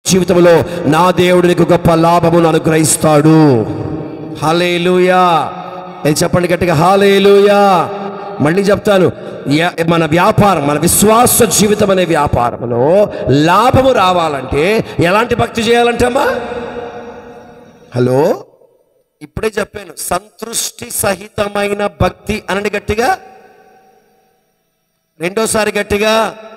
జీవితంలో నా దేవుడు నీకు గొప్ప లాభమును అనుగ్రహిస్తాడు హాలేలుయా ఇది చెప్పండి గట్టిగా హాలేలుయా మళ్ళీ చెప్తాను యా- మన వ్యాపారం మన విశ్వాస జీవితం అనే వ్యాపారంలో లాభము రావాలంటే ఎలాంటి భక్తి చేయాలంటమ్మా హలో ఇప్పుడే చెప్పాను సంతృష్టి సహితమైన భక్తి అనండి గట్టిగా రెండోసారి గట్టిగా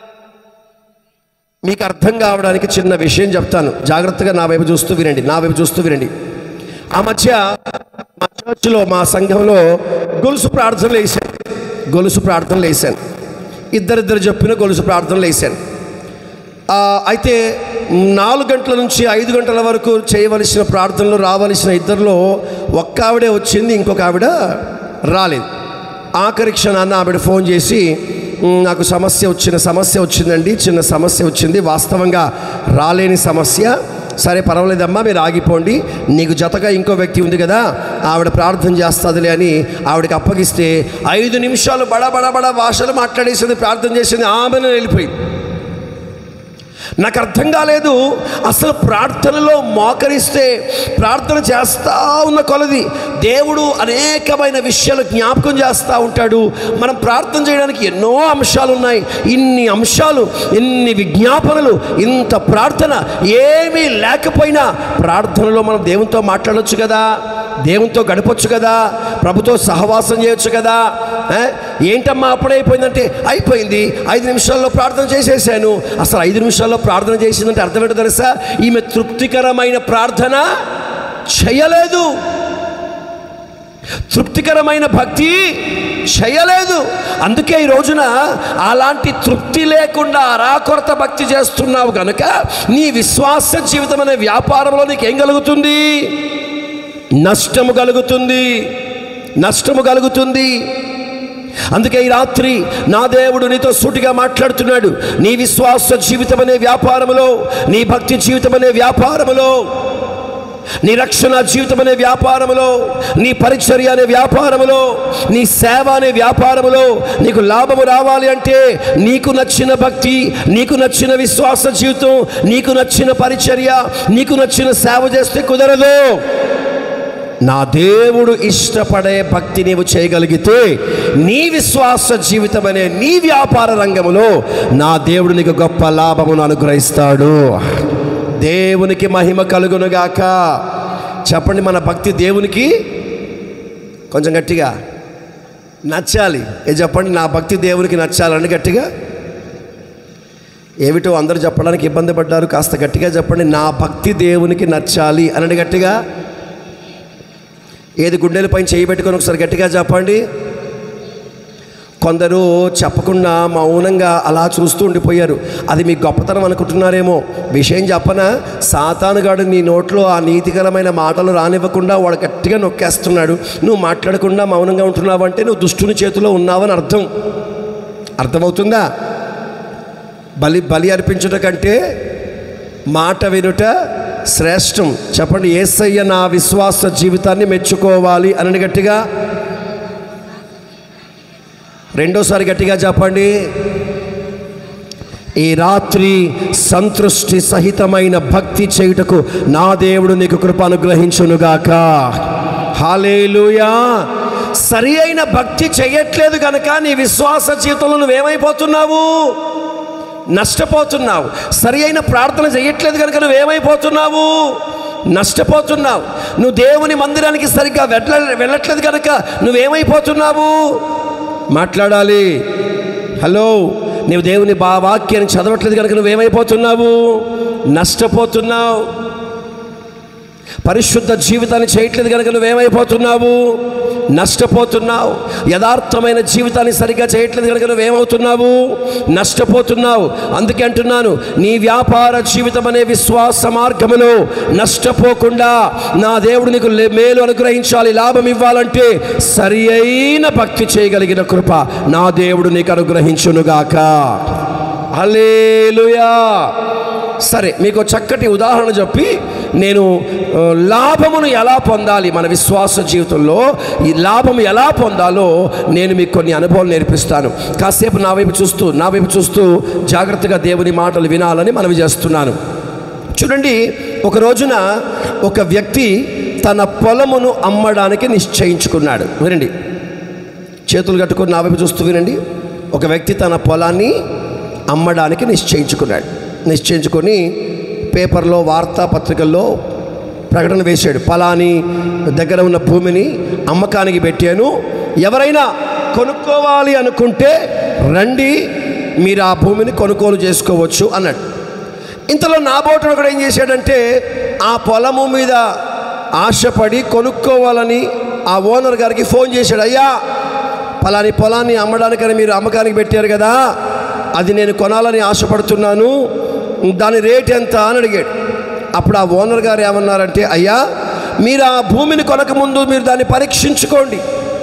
మీకు అర్థం కావడానికి చిన్న విషయం చెప్తాను జాగ్రత్తగా నా వైపు చూస్తూ వినండి నా వైపు చూస్తూ వినండి ఆ మధ్య మా చర్చిలో మా సంఘంలో గొలుసు ప్రార్థనలు వేసాను గొలుసు ప్రార్థనలు వేసాను ఇద్దరిద్దరు చెప్పిన గొలుసు ప్రార్థనలు వేసాను ఆ, అయితే నాలుగు గంటల నుంచి ఐదు గంటల వరకు చేయవలసిన ప్రార్థనలు రావలసిన ఇద్దరిలో ఒక్క ఆవిడే వచ్చింది ఇంకొక ఆవిడ రాలేదు ఆఖరి క్షణాన్న ఆవిడ ఫోన్ చేసి "ఉమ్, నాకు సమస్య వచ్చిన సమస్య వచ్చిందండి చిన్న సమస్య వచ్చింది వాస్తవంగా రాలేని సమస్య సరే పర్వాలేదమ్మా మీరు ఆగిపోండి నీకు జతగా ఇంకో వ్యక్తి ఉంది కదా ఆవిడ ప్రార్థన చేస్తుందిలే అని ఆవిడకి అప్పగిస్తే ఐదు నిమిషాలు బడా బడా బడా భాషలు మాట్లాడేసింది ప్రార్థన చేసింది ఆమెను వెళ్ళిపోయింది నాకు అర్థం కాలేదు అసలు ప్రార్థనలో మోకరిస్తే ప్రార్థన చేస్తూ ఉన్న కొలది దేవుడు అనేకమైన విషయాలు జ్ఞాపకం చేస్తూ ఉంటాడు మనం ప్రార్థన చేయడానికి ఎన్నో అంశాలు ఉన్నాయి ఇన్ని అంశాలు ఇన్ని విజ్ఞాపనలు ఇంత ప్రార్థన ఏమీ లేకపోయినా ప్రార్థనలో మనం దేవునితో మాట్లాడొచ్చు కదా దేవునితో గడపొచ్చు కదా ప్రభుతో సహవాసం చేయొచ్చు కదా ఏ? ఏంటమ్మా అప్పుడే అయిపోయిందంటే అయిపోయింది ఐదు నిమిషాల్లో ప్రార్థన చేసేసాను అసలు ఐదు నిమిషాల్లో ప్రార్థన చేసిందంటే అర్థం ఏంటో తెలుసా ఈమె తృప్తికరమైన ప్రార్థన చేయలేదు తృప్తికరమైన భక్తి చేయలేదు అందుకే ఈ రోజున అలాంటి తృప్తి లేకుండా అరాకొరత భక్తి చేస్తున్నావు కనుక నీ విశ్వాస జీవితం అనే వ్యాపారంలో నీకు ఏం కలుగుతుంది నష్టము కలుగుతుంది నష్టము కలుగుతుంది అందుకే ఈ రాత్రి నా దేవుడు నీతో సూటిగా మాట్లాడుతున్నాడు నీ విశ్వాస జీవితం అనే వ్యాపారములో నీ భక్తి జీవితం అనే వ్యాపారములో నీ రక్షణ జీవితం అనే వ్యాపారములో నీ పరిచర్య అనే వ్యాపారములో నీ సేవ అనే వ్యాపారములో నీకు లాభము రావాలి అంటే నీకు నచ్చిన భక్తి నీకు నచ్చిన విశ్వాస జీవితం నీకు నచ్చిన పరిచర్య నీకు నచ్చిన సేవ చేస్తే కుదరదు నా దేవుడు ఇష్టపడే భక్తి నీవు చేయగలిగితే నీ విశ్వాస జీవితం అనే నీ వ్యాపార రంగములో నా దేవుడు నీకు గొప్ప లాభమును అనుగ్రహిస్తాడు దేవునికి మహిమ కలుగునుగాక చెప్పండి మన భక్తి దేవునికి కొంచెం గట్టిగా నచ్చాలి ఏ చెప్పండి నా భక్తి దేవునికి నచ్చాలని గట్టిగా ఏమిటో అందరూ చెప్పడానికి ఇబ్బంది పడ్డారు కాస్త గట్టిగా చెప్పండి నా భక్తి దేవునికి నచ్చాలి అనండి గట్టిగా ఏది గుండెల పైన చేయి పెట్టుకొని ఒకసారి గట్టిగా చెప్పండి కొందరు చెప్పకుండా మౌనంగా అలా చూస్తూ ఉండిపోయారు అది మీ గొప్పతనం అనుకుంటున్నారేమో విషయం చెప్పన సాతానుగాడు నీ నోట్లో ఆ నీతికరమైన మాటలు రానివ్వకుండా వాడు గట్టిగా నొక్కేస్తున్నాడు నువ్వు మాట్లాడకుండా మౌనంగా ఉంటున్నావు అంటే నువ్వు దుష్టుని చేతిలో ఉన్నావని అర్థం అర్థమవుతుందా బలి బలి అర్పించుట కంటే మాట వినుట శ్రేష్టం చెప్పండి ఏసయ్య నా విశ్వాస జీవితాన్ని మెచ్చుకోవాలి అని గట్టిగా రెండోసారి గట్టిగా చెప్పండి ఈ రాత్రి సంతృష్టి సహితమైన భక్తి చేయుటకు నా దేవుడు నీకు కృప అనుగ్రహించునుగాక హాలేలుయా సరి అయిన భక్తి చేయట్లేదు కనుక నీ విశ్వాస జీవితంలో నువ్వేమైపోతున్నావు నష్టపోతున్నావు సరి అయిన ప్రార్థన చేయట్లేదు కనుక నువ్వేమైపోతున్నావు నష్టపోతున్నావు నువ్వు దేవుని మందిరానికి సరిగ్గా వెళ్ళ వెళ్ళట్లేదు కనుక నువ్వేమైపోతున్నావు మాట్లాడాలి హలో నీవు దేవుని బా వాక్యాన్ని చదవట్లేదు కనుక నువ్వేమైపోతున్నావు నష్టపోతున్నావు పరిశుద్ధ జీవితాన్ని చేయట్లేదు కనుక నువ్వేమైపోతున్నావు నష్టపోతున్నావు యథార్థమైన జీవితాన్ని సరిగ్గా చేయట్లేదు కనుక నువ్వేమవుతున్నావు నష్టపోతున్నావు అందుకే అంటున్నాను నీ వ్యాపార జీవితం అనే విశ్వాస మార్గములో నష్టపోకుండా నా దేవుడు నీకు లే- మేలు అనుగ్రహించాలి లాభం ఇవ్వాలంటే సరి అయిన భక్తి చేయగలిగిన కృప నా దేవుడు నీకు అనుగ్రహించునుగాక హల్లెలూయా సరే మీకు చక్కటి ఉదాహరణ చెప్పి నేను ఆ, లాభమును ఎలా పొందాలి మన విశ్వాస జీవితంలో ఈ లాభం ఎలా పొందాలో నేను మీకు కొన్ని అనుభవాలు నేర్పిస్తాను కాసేపు నా వైపు చూస్తూ నా వైపు చూస్తూ జాగ్రత్తగా దేవుని మాటలు వినాలని మనవి చేస్తున్నాను చూడండి ఒక రోజున ఒక వ్యక్తి తన పొలమును అమ్మడానికి నిశ్చయించుకున్నాడు వినండి చేతులు కట్టుకొని నా వైపు చూస్తూ వినండి ఒక వ్యక్తి తన పొలాన్ని అమ్మడానికి నిశ్చయించుకున్నాడు నిశ్చయించుకొని పేపర్లో వార్తాపత్రికల్లో ప్రకటన వేశాడు పలాని దగ్గర ఉన్న భూమిని అమ్మకానికి పెట్టాను ఎవరైనా కొనుక్కోవాలి అనుకుంటే రండి మీరు ఆ భూమిని కొనుగోలు చేసుకోవచ్చు అన్నాడు ఇంతలో నాబోటుడు కూడా ఏం చేశాడంటే ఆ పొలము మీద ఆశపడి కొనుక్కోవాలని ఆ ఓనర్ గారికి ఫోన్ చేశాడు అయ్యా పలాని పొలాన్ని అమ్మడానికని మీరు అమ్మకానికి పెట్టారు కదా అది నేను కొనాలని ఆశపడుతున్నాను దాని రేట్ ఎంత అని అడిగాడు అప్పుడు ఆ ఓనర్ గారు ఏమన్నారంటే అయ్యా మీరు ఆ భూమిని కొనకముందు మీరు దాన్ని పరీక్షించుకోండి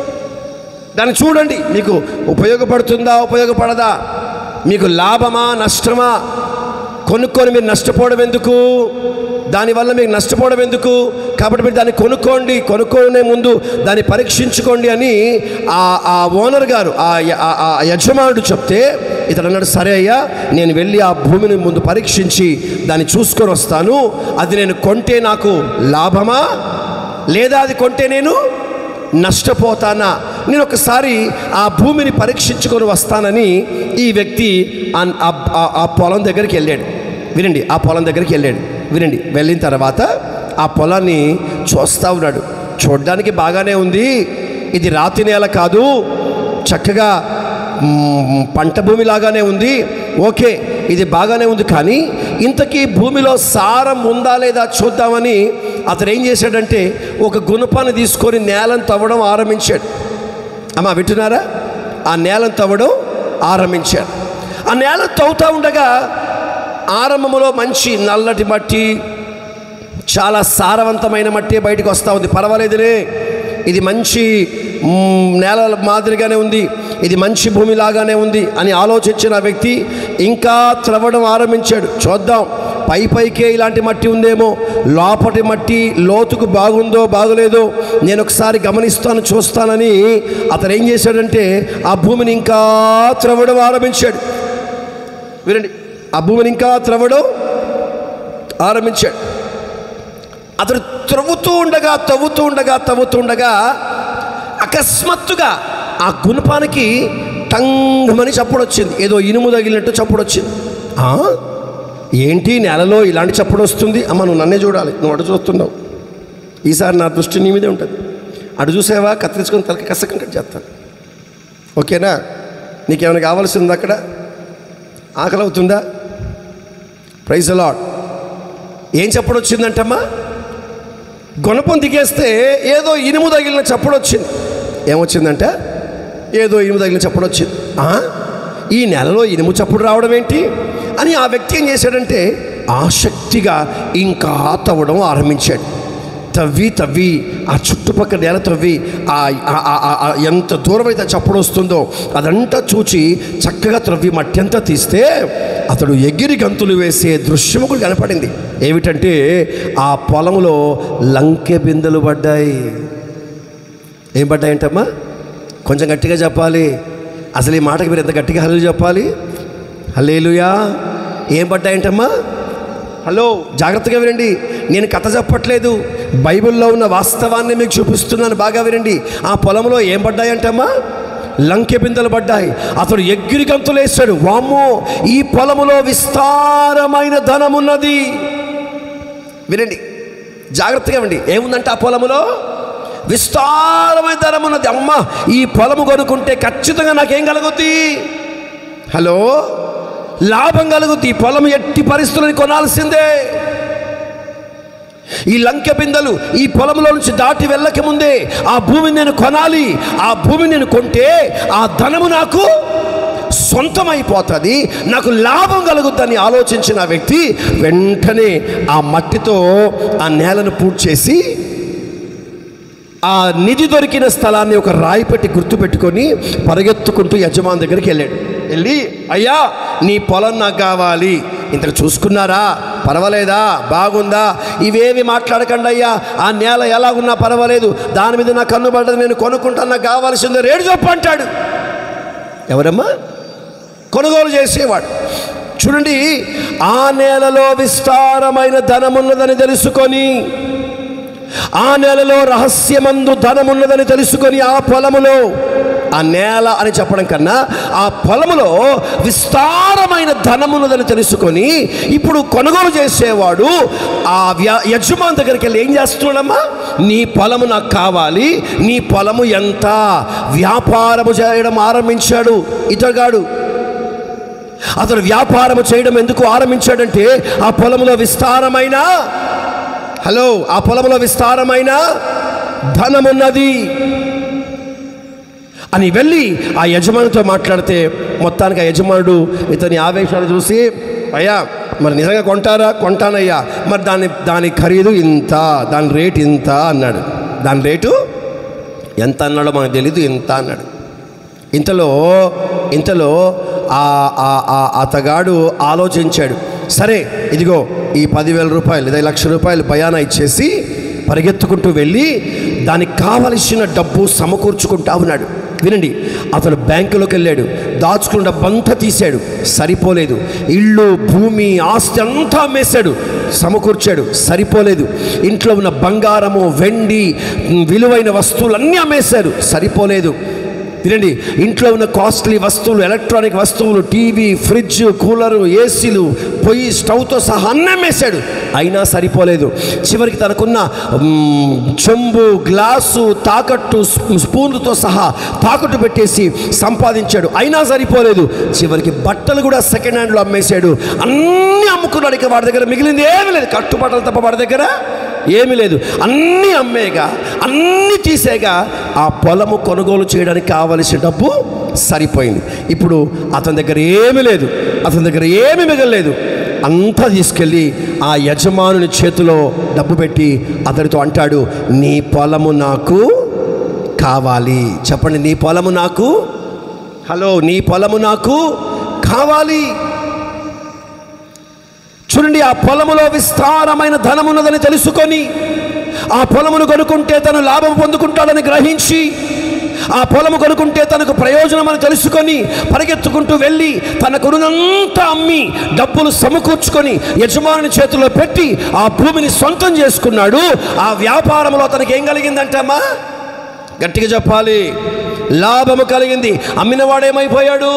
దాన్ని చూడండి మీకు ఉపయోగపడుతుందా ఉపయోగపడదా మీకు లాభమా నష్టమా కొనుక్కొని మీరు నష్టపోవడం ఎందుకు దానివల్ల మీకు నష్టపోవడం ఎందుకు కాబట్టి మీరు దాన్ని కొనుక్కోండి కొనుక్కునే ముందు దాన్ని పరీక్షించుకోండి అని ఆ ఆ ఓనర్ గారు ఆ య- ఆ- ఆ యజమానుడు చెప్తే ఇతడు అన్నాడు సరే అయ్యా నేను వెళ్ళి ఆ భూమిని ముందు పరీక్షించి దాన్ని చూసుకొని వస్తాను అది నేను కొంటే నాకు లాభమా లేదా అది కొంటే నేను నష్టపోతానా నేను ఒకసారి ఆ భూమిని పరీక్షించుకొని వస్తానని ఈ వ్యక్తి ఆ- ఆ- ఆ- ఆ పొలం దగ్గరికి వెళ్ళాడు వినండి ఆ పొలం దగ్గరికి వెళ్ళాడు వినండి వెళ్ళిన తర్వాత ఆ పొలాన్ని చూస్తూ ఉన్నాడు చూడడానికి బాగానే ఉంది ఇది రాతి నేల కాదు చక్కగా మ్, పంట భూమి లాగానే ఉంది ఓకే ఇది బాగానే ఉంది కానీ ఇంతకీ భూమిలో సారం ఉందా లేదా చూద్దామని అతను ఏం చేశాడంటే ఒక గుణపాన్ని తీసుకొని నేలను తవ్వడం ఆరంభించాడు అమ్మా వింటున్నారా ఆ నేలను తవ్వడం ఆరంభించాడు ఆ నేల తవ్వుతూ ఉండగా ఆరంభంలో మంచి నల్లటి మట్టి చాలా సారవంతమైన మట్టి బయటకు వస్తూ ఉంది పర్వాలేదులే ఇది మంచి మ్, నేల మాదిరిగానే ఉంది ఇది మంచి భూమి లాగానే ఉంది అని ఆలోచించిన వ్యక్తి ఇంకా త్రవ్వడం ఆరంభించాడు చూద్దాం పై పైకే ఇలాంటి మట్టి ఉందేమో లోపటి మట్టి లోతుకు బాగుందో బాగలేదో నేను ఒకసారి గమనిస్తాను చూస్తానని అతను ఏం చేశాడంటే ఆ భూమిని ఇంకా త్రవ్వడం ఆరంభించాడు వినండి ఆ భూమిని ఇంకా త్రవ్వడం ఆరంభించాడు అతడు త్రవ్వుతూ ఉండగా తవ్వుతూ ఉండగా తవ్వుతూ ఉండగా అకస్మాత్తుగా ఆ గుణపానికి టంగమని చప్పుడు వచ్చింది ఏదో ఇనుము తగిలినట్టు చప్పుడు వచ్చింది ఆ? ఏంటి నేలలో ఇలాంటి చప్పుడు వస్తుంది అమ్మ నువ్వు నన్నే చూడాలి నువ్వు అటు చూస్తున్నావు ఈసారి నా దృష్టి నీ మీదే ఉంటుంది అటు చూసావా కత్తిరించుకొని తలకి కసకం కట్ చేస్తాను ఓకేనా నీకేమైనా కావాల్సింది అక్కడ ఆకలి అవుతుందా ప్రైజ్ అలాడ్ ఏం చప్పుడు వచ్చిందంటమ్మా గుణపం దిగేస్తే ఏదో ఇనుము తగిలిన చప్పుడు వచ్చింది ఏమొచ్చిందంట ఏదో ఇనుము తగిలిన చప్పుడు వచ్చింది ఆ? ఈ నెలలో ఇనుము చప్పుడు రావడం ఏంటి అని ఆ వ్యక్తి ఏం చేశాడంటే ఆసక్తిగా ఇంకా తవ్వడం ఆరంభించాడు తవ్వి తవ్వి ఆ చుట్టుపక్కల నేల తవ్వి ఆ ఆ- ఆ- ఆ- ఆ ఎంత దూరం అయితే చప్పుడు వస్తుందో అదంతా చూచి చక్కగా త్రవ్వి మట్టి అంతా తీస్తే అతడు ఎగిరి గంతులు వేసే దృశ్యము కూడా కనపడింది ఏమిటంటే ఆ పొలంలో లంకె బిందెలు పడ్డాయి ఏం పడ్డాయంటమ్మా కొంచెం గట్టిగా చెప్పాలి అసలు ఈ మాటకి మీరు ఎంత గట్టిగా హల్లు చెప్పాలి హల్లేలుయా ఏం పడ్డాయంటమ్మా హలో జాగ్రత్తగా వినండి నేను కథ చెప్పట్లేదు బైబిల్లో ఉన్న వాస్తవాన్ని మీకు చూపిస్తున్నాను బాగా వినండి ఆ పొలంలో ఏం పడ్డాయంటమ్మా లంకె బిందెలు పడ్డాయి అతడు ఎగ్గిరి గంతులు వేశాడు వామ్మో ఈ పొలములో విస్తారమైన ధనం ఉన్నది వినండి జాగ్రత్తగా వినండి ఏముందంటే ఆ పొలములో విస్తారమైన ధనం ఉన్నది అమ్మ ఈ పొలము కొనుక్కుంటే ఖచ్చితంగా నాకేం కలుగుద్ది హలో లాభం కలుగుద్ది ఈ పొలం ఎట్టి పరిస్థితులను కొనాల్సిందే ఈ లంకె బిందెలు ఈ పొలంలో నుంచి దాటి వెళ్ళక ముందే ఆ భూమిని నేను కొనాలి ఆ భూమిని నేను కొంటే ఆ ధనము నాకు సొంతమైపోతుంది నాకు లాభం కలుగుద్దని ఆలోచించిన ఆ వ్యక్తి వెంటనే ఆ మట్టితో ఆ నేలను పూర్తి చేసి ఆ నిధి దొరికిన స్థలాన్ని ఒక రాయి పెట్టి గుర్తుపెట్టుకొని పరిగెత్తుకుంటూ యజమాని దగ్గరికి వెళ్ళాడు వెళ్ళి అయ్యా నీ పొలం నాకు కావాలి ఇంతకు చూసుకున్నారా పర్వాలేదా బాగుందా ఇవేవి మాట్లాడకండి అయ్యా ఆ నేల ఎలా ఉన్నా పర్వాలేదు దాని మీద నా కన్ను పడ్డది నేను కొనుక్కుంటాను నాకు కావాల్సిందే రేడు చెప్పు అంటాడు ఎవరమ్మా కొనుగోలు చేసేవాడు చూడండి ఆ నేలలో విస్తారమైన ధనమున్నదని తెలుసుకొని ఆ నేలలో రహస్యమందు ధనమున్నదని తెలుసుకొని ఆ పొలములో ఆ నేల అని చెప్పడం కన్నా ఆ పొలములో విస్తారమైన ధనమున్నదని తెలుసుకొని ఇప్పుడు కొనుగోలు చేసేవాడు ఆ వ్య యజమాని దగ్గరికి వెళ్ళి ఏం చేస్తున్నాడమ్మా నీ పొలము నాకు కావాలి నీ పొలము ఎంత వ్యాపారము చేయడం ఆరంభించాడు ఇతగాడు అతను వ్యాపారం చేయడం ఎందుకు ఆరంభించాడంటే ఆ పొలంలో విస్తారమైన హలో ఆ పొలంలో విస్తారమైన ధనమున్నది అని వెళ్ళి ఆ యజమానితో మాట్లాడితే మొత్తానికి ఆ యజమానుడు ఇతని ఆవేశాలు చూసి అయ్యా మరి నిజంగా కొంటారా కొంటానయ్యా మరి దాని దాని ఖరీదు ఇంత దాని రేటు ఇంత అన్నాడు దాని రేటు ఎంత అన్నాడో మనకు తెలీదు ఇంత అన్నాడు ఇంతలో ఇంతలో ఆ ఆ- ఆ అతగాడు ఆలోచించాడు సరే ఇదిగో ఈ పదివేల రూపాయలు లేదా ఈ లక్ష రూపాయలు భయానా ఇచ్చేసి పరిగెత్తుకుంటూ వెళ్ళి దానికి కావలసిన డబ్బు సమకూర్చుకుంటా ఉన్నాడు వినండి అతను బ్యాంకులోకి వెళ్ళాడు దాచుకున్న డబ్బంతా తీశాడు సరిపోలేదు ఇల్లు భూమి ఆస్తి అంతా అమ్మేశాడు సమకూర్చాడు సరిపోలేదు ఇంట్లో ఉన్న బంగారము వెండి విలువైన వస్తువులన్నీ అమ్మేశారు సరిపోలేదు వినండి ఇంట్లో ఉన్న కాస్ట్లీ వస్తువులు ఎలక్ట్రానిక్ వస్తువులు టీవీ ఫ్రిడ్జ్ కూలరు ఏసీలు పొయ్యి స్టవ్తో సహా అమ్మేశాడు అయినా సరిపోలేదు చివరికి తనకున్న మ్, చెంబు గ్లాసు తాకట్టు స్పూ- స్పూన్లతో సహా తాకట్టు పెట్టేసి సంపాదించాడు అయినా సరిపోలేదు చివరికి బట్టలు కూడా సెకండ్ హ్యాండ్లో అమ్మేశాడు అన్నీ అమ్ముకున్నాడు ఇక వాడి దగ్గర మిగిలింది ఏమీ లేదు కట్టుబట్టలు తప్ప వాడి దగ్గర ఏమీ లేదు అన్నీ అమ్మేగా అన్నీ తీసేగా ఆ పొలము కొనుగోలు చేయడానికి కావలసిన డబ్బు సరిపోయింది ఇప్పుడు అతని దగ్గర ఏమీ లేదు అతని దగ్గర ఏమీ మిగలలేదు అంతా తీసుకెళ్ళి ఆ యజమానుని చేతిలో డబ్బు పెట్టి అతడితో అంటాడు నీ పొలము నాకు కావాలి చెప్పండి నీ పొలము నాకు హలో నీ పొలము నాకు కావాలి చూడండి ఆ పొలములో విస్తారమైన ధనమున్నదని తెలుసుకొని ఆ పొలమును కొనుక్కుంటే తను లాభం పొందుకుంటాడని గ్రహించి ఆ పొలము కొనుక్కుంటే తనకు ప్రయోజనం అని తెలుసుకొని పరిగెత్తుకుంటూ వెళ్ళి తన కొనునంతా అమ్మి డబ్బులు సమకూర్చుకొని యజమాని చేతిలో పెట్టి ఆ భూమిని సొంతం చేసుకున్నాడు ఆ వ్యాపారంలో తనకి ఏం కలిగిందంటమ్మా గట్టిగా చెప్పాలి లాభము కలిగింది అమ్మినవాడేమైపోయాడు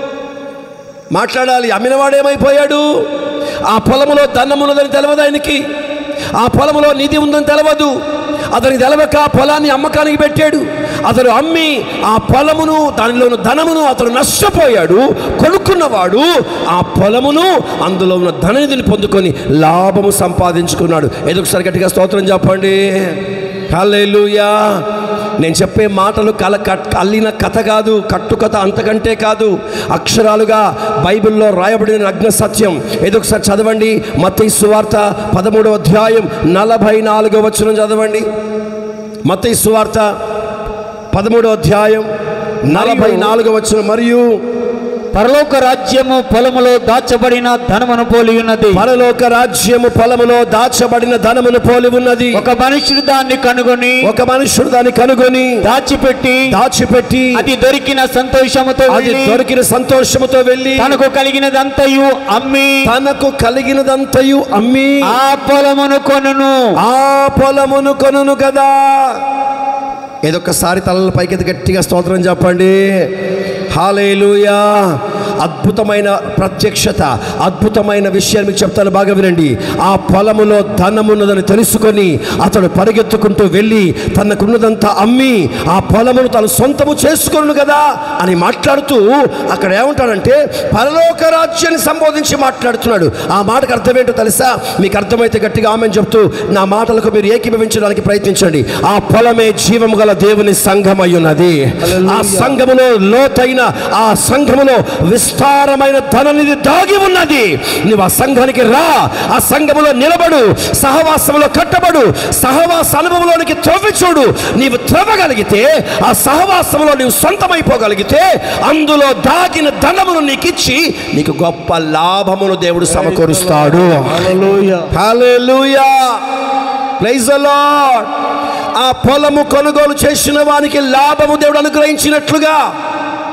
మాట్లాడాలి అమ్మినవాడేమైపోయాడు ఆ పొలములో ధనమున్నదని తెలియదు ఆయనకి ఆ పొలములో నిధి ఉందని తెలియదు అతనికి తెలవక ఆ పొలాన్ని అమ్మకానికి పెట్టాడు అతను అమ్మి ఆ పొలమును దానిలో ఉన్న ధనమును అతను నష్టపోయాడు కొనుక్కున్నవాడు ఆ పొలమును అందులో ఉన్న ధననిధిని పొందుకొని లాభము సంపాదించుకున్నాడు ఏదో ఒకసారి గట్టిగా స్తోత్రం చెప్పండి హల్లెలూయా నేను చెప్పే మాటలు కల కట్ అల్లిన కథ కాదు కట్టుకథ అంతకంటే కాదు అక్షరాలుగా బైబిల్లో రాయబడిన నగ్న సత్యం ఏదో ఒకసారి చదవండి మత్తయి సువార్త పదమూడవ అధ్యాయం నలభై నాలుగో వచనం చదవండి మత్తయి సువార్త పదమూడవ అధ్యాయం నలభై నాలుగో వచనం మరియు పరలోక రాజ్యము పొలములో దాచబడిన ధనమును పోలి ఉన్నది పరలోక రాజ్యము పొలములో దాచబడిన ధనమును పోలి ఉన్నది ఒక మనుషుడు దాన్ని కనుగొని ఒక మనుషుడు దాన్ని కనుగొని దాచిపెట్టి దాచిపెట్టి అది దొరికిన సంతోషముతో అది వెళ్ళి దొరికిన సంతోషముతో వెళ్ళి తనకు కలిగినదంతయు అమ్మి తనకు కలిగినదంతయు అమ్మి ఆ పొలమును కొనును ఆ పొలమును కొనును కదా ఏదొక్కసారి తలల పైకి గట్టిగా స్తోత్రం చెప్పండి హాలేలుయా అద్భుతమైన ప్రత్యక్షత అద్భుతమైన విషయాలు మీకు చెప్తాను బాగా వినండి ఆ పొలములో ధనమున్నదని తెలుసుకొని అతడు పరిగెత్తుకుంటూ వెళ్ళి తనకున్నదంతా అమ్మి ఆ పొలమును తను సొంతము చేసుకొను కదా అని మాట్లాడుతూ అక్కడ ఏమంటాడంటే పరలోక రాజ్యాన్ని సంబోధించి మాట్లాడుతున్నాడు ఆ మాటకు అర్థం ఏంటో తెలుసా మీకు అర్థమైతే గట్టిగా ఆమెను చెప్తూ నా మాటలకు మీరు ఏకీభవించడానికి ప్రయత్నించండి ఆ పొలమే జీవము గల దేవుని సంఘమై ఉన్నది ఆ సంఘములో లోతైన ఆ సంఘములో విస్తారమైన ధననిధి దాగి ఉన్నది నువ్వు ఆ సంఘానికి రా ఆ సంఘములో నిలబడు సహవాసములో కట్టబడు సహవాస అనుభవంలోనికి త్రవ్వి చూడు నీవు త్రవ్వగలిగితే ఆ సహవాసములో నీవు సొంతమైపోగలిగితే అందులో దాగిన ధనమును నీకు ఇచ్చి నీకు గొప్ప లాభమును దేవుడు సమకూరుస్తాడు హల్లెలూయా ప్రైజ్ ద లార్డ్ ఆ పొలము కొనుగోలు చేసిన వానికి లాభము దేవుడు అనుగ్రహించినట్లుగా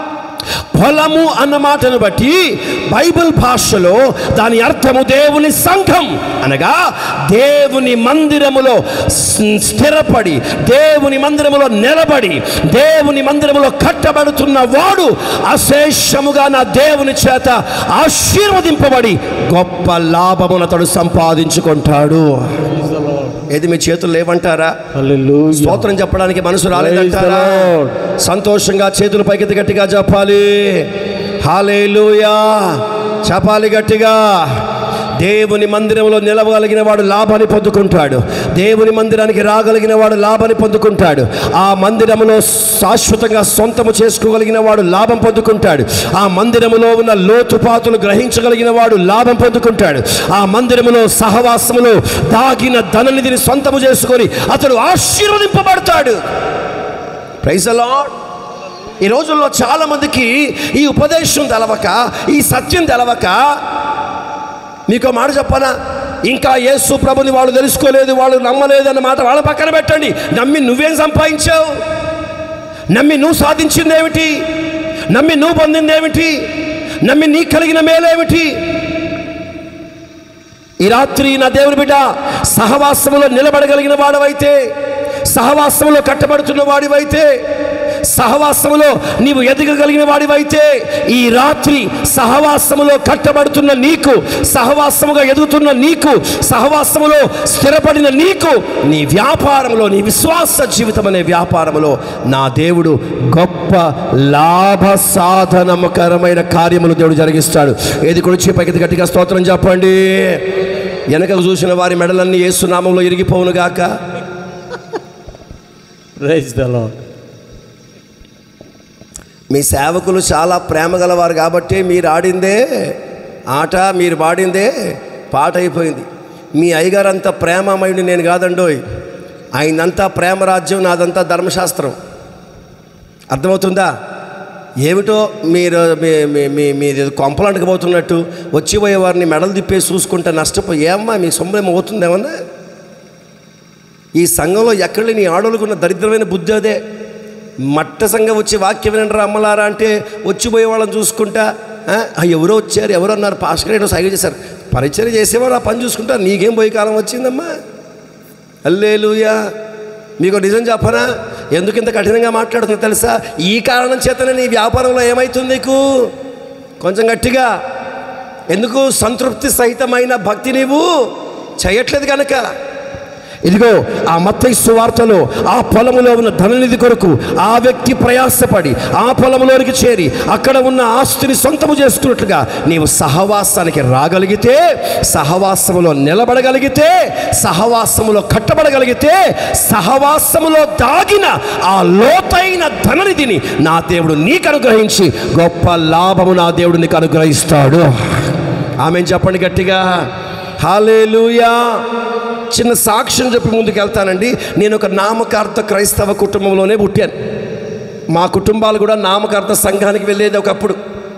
పొలము అన్న మాటను బట్టి బైబిల్ భాషలో దాని అర్థము దేవుని సంఘం అనగా దేవుని మందిరములో స్- స్థిరపడి దేవుని మందిరములో నిలబడి దేవుని మందిరములో కట్టబడుతున్న వాడు అశేషముగా నా దేవుని చేత ఆశీర్వదింపబడి గొప్ప లాభమునతడు సంపాదించుకుంటాడు ఏది మీ చేతులు లేవంటారా హల్లెలూయా స్తోత్రం చెప్పడానికి మనసు రాలేదంటారా Praise the Lord. సంతోషంగా చేతులు పైకెత్తి గట్టిగా చెప్పాలి హాలేలుయా చెప్పాలి గట్టిగా దేవుని మందిరంలో నిలవగలిగిన వాడు లాభాన్ని పొందుకుంటాడు దేవుని మందిరానికి రాగలిగిన వాడు లాభాన్ని పొందుకుంటాడు ఆ మందిరములో శాశ్వతంగా సొంతము చేసుకోగలిగిన వాడు లాభం పొందుకుంటాడు ఆ మందిరములో ఉన్న లోతుపాతులు గ్రహించగలిగిన వాడు లాభం పొందుకుంటాడు ఆ మందిరములో సహవాసములో దాగిన ధననిధిని సొంతము చేసుకొని అతడు ఆశీర్వదింపబడతాడు ప్రైజ్ లార్డ్ ఈ రోజుల్లో చాలా మందికి ఈ ఉపదేశం తెలవక ఈ సత్యం తెలవక మీకు మాట చెప్పనా ఇంకా యేసు ప్రభుని వాళ్ళు తెలుసుకోలేదు వాళ్ళు నమ్మలేదు అన్న మాట వాళ్ళ పక్కన పెట్టండి నమ్మి నువ్వేం సంపాదించావు నమ్మి నువ్వు సాధించిందేమిటి నమ్మి నువ్వు పొందిందేమిటి నమ్మి నీకు కలిగిన మేలేమిటి ఈ రాత్రి నా దేవుని బిడ్డ సహవాసములో నిలబడగలిగిన వాడవైతే సహవాసములో కట్టబడుతున్న వాడివైతే సహవాసములో నీవు ఎదగగలిగిన వాడివైతే ఈ రాత్రి సహవాసములో కట్టబడుతున్న నీకు సహవాసముగా ఎదుగుతున్న నీకు సహవాసములో స్థిరపడిన నీకు నీ వ్యాపారంలో నీ విశ్వాస జీవితం అనే వ్యాపారములో నా దేవుడు గొప్ప లాభ సాధనకరమైన కార్యములు దేవుడు జరిగిస్తాడు ఏది కొడిచి పైకి గట్టిగా స్తోత్రం చెప్పండి వెనకకు చూసిన వారి మెడలన్నీ ఏసునామంలో ఇరిగిపోవును గాక ప్రైజ్ ద లార్డ్ మీ సేవకులు చాలా ప్రేమ గలవారు కాబట్టి మీరు ఆడిందే ఆట మీరు పాడిందే పాట అయిపోయింది మీ అయ్యగారు అంత ప్రేమమయుడు నేను కాదండోయ్ ఆయనంతా ప్రేమ రాజ్యం నాదంతా ధర్మశాస్త్రం అర్థమవుతుందా ఏమిటో మీరు మీ మీ మీ మీది కొంపలు అంటకపోతున్నట్టు వచ్చిపోయే వారిని మెడలు తిప్పేసి చూసుకుంటే నష్టపోయి ఏమ్మా మీ సొమ్మేమో అవుతుందేమన్నా ఈ సంఘంలో ఎక్కడ నీ ఆడోళ్ళకున్న దరిద్రమైన బుద్ధి అదే మట్ట సంఘం వచ్చి వాక్యం వినండి అమ్మలారా అంటే వచ్చిపోయే వాళ్ళని చూసుకుంటా ఆ, ఆ, ఎవరో వచ్చారు ఎవరో అన్నారు పాస్టర్ ఏదో సైగ చేశారు పరిచయం చేసేవారు ఆ పని చూసుకుంటా నీకేం పోయి కాలం వచ్చిందమ్మా అల్లేలుయా మీకు నిజం చెప్పనా ఎందుకు ఇంత కఠినంగా మాట్లాడుతుందో తెలుసా ఈ కారణం చేతనే నీ వ్యాపారంలో ఏమవుతుంది నీకు కొంచెం గట్టిగా ఎందుకు సంతృప్తి సహితమైన భక్తి నీవు చేయట్లేదు కనుక ఇదిగో ఆ మత్తయి సువార్తలో ఆ పొలములో ఉన్న ధననిధి కొరకు ఆ వ్యక్తి ప్రయాసపడి ఆ పొలములోనికి చేరి అక్కడ ఉన్న ఆస్తిని సొంతము చేసుకున్నట్లుగా నీవు సహవాసానికి రాగలిగితే సహవాసములో నిలబడగలిగితే సహవాసములో కట్టబడగలిగితే సహవాసములో దాగిన ఆ లోతైన ధననిధిని నా దేవుడు నీకు అనుగ్రహించి గొప్ప లాభము నా దేవుడు నీకు అనుగ్రహిస్తాడు ఆమె చెప్పండి గట్టిగా హాలేలుయా చిన్న సాక్ష్యం చెప్పి ముందుకు వెళ్తానండి నేను ఒక నామకార్థ క్రైస్తవ కుటుంబంలోనే పుట్టాను మా కుటుంబాలు కూడా నామకార్థ సంఘానికి వెళ్ళేది ఒకప్పుడు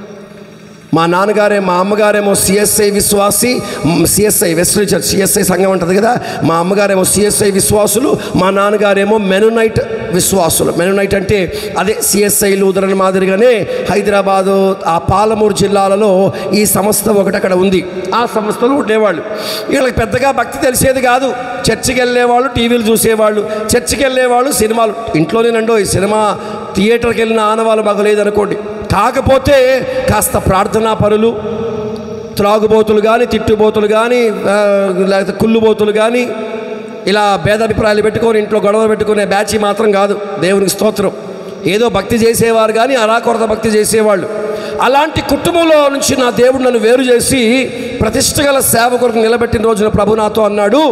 మా నాన్నగారే మా అమ్మగారేమో సిఎస్ఐ విశ్వాసి సిఎస్ఐ వెస్ట్రీ చర్చ్ సిఎస్ఐ సంఘం ఉంటుంది కదా మా అమ్మగారేమో సిఎస్ఐ విశ్వాసులు మా నాన్నగారేమో మెనునైట్ విశ్వాసులు మెనునైట్ అంటే అదే సిఎస్ఐ లూథరన్ మాదిరిగానే హైదరాబాదు ఆ పాలమూరు జిల్లాలలో ఈ సంస్థ ఒకటి అక్కడ ఉంది ఆ సంస్థలో ఉండేవాళ్ళు వీళ్ళకి పెద్దగా భక్తి తెలిసేది కాదు చర్చికి వెళ్ళేవాళ్ళు టీవీలు చూసేవాళ్ళు చర్చికి వెళ్ళేవాళ్ళు సినిమాలు ఇంట్లోనేనండో ఈ సినిమా థియేటర్కి వెళ్ళిన ఆనవాళ్ళు మాకు లేదనుకోండి కాకపోతే కాస్త ప్రార్థనా పరులు త్రాగుబోతులు కానీ తిట్టుబోతులు కానీ ఆ, లేకపోతే కుళ్ళుబోతులు కానీ ఇలా భేదాభిప్రాయాలు పెట్టుకొని ఇంట్లో గొడవలు పెట్టుకునే బ్యాచ్ మాత్రం కాదు దేవునికి స్తోత్రం ఏదో భక్తి చేసేవారు కానీ అరాకొరత భక్తి చేసేవాళ్ళు అలాంటి కుటుంబంలో నుంచి నా దేవుడు నన్ను వేరు చేసి ప్రతిష్ట గల సేవ కొరకు నిలబెట్టిన రోజున ప్రభు నాతో అన్నాడు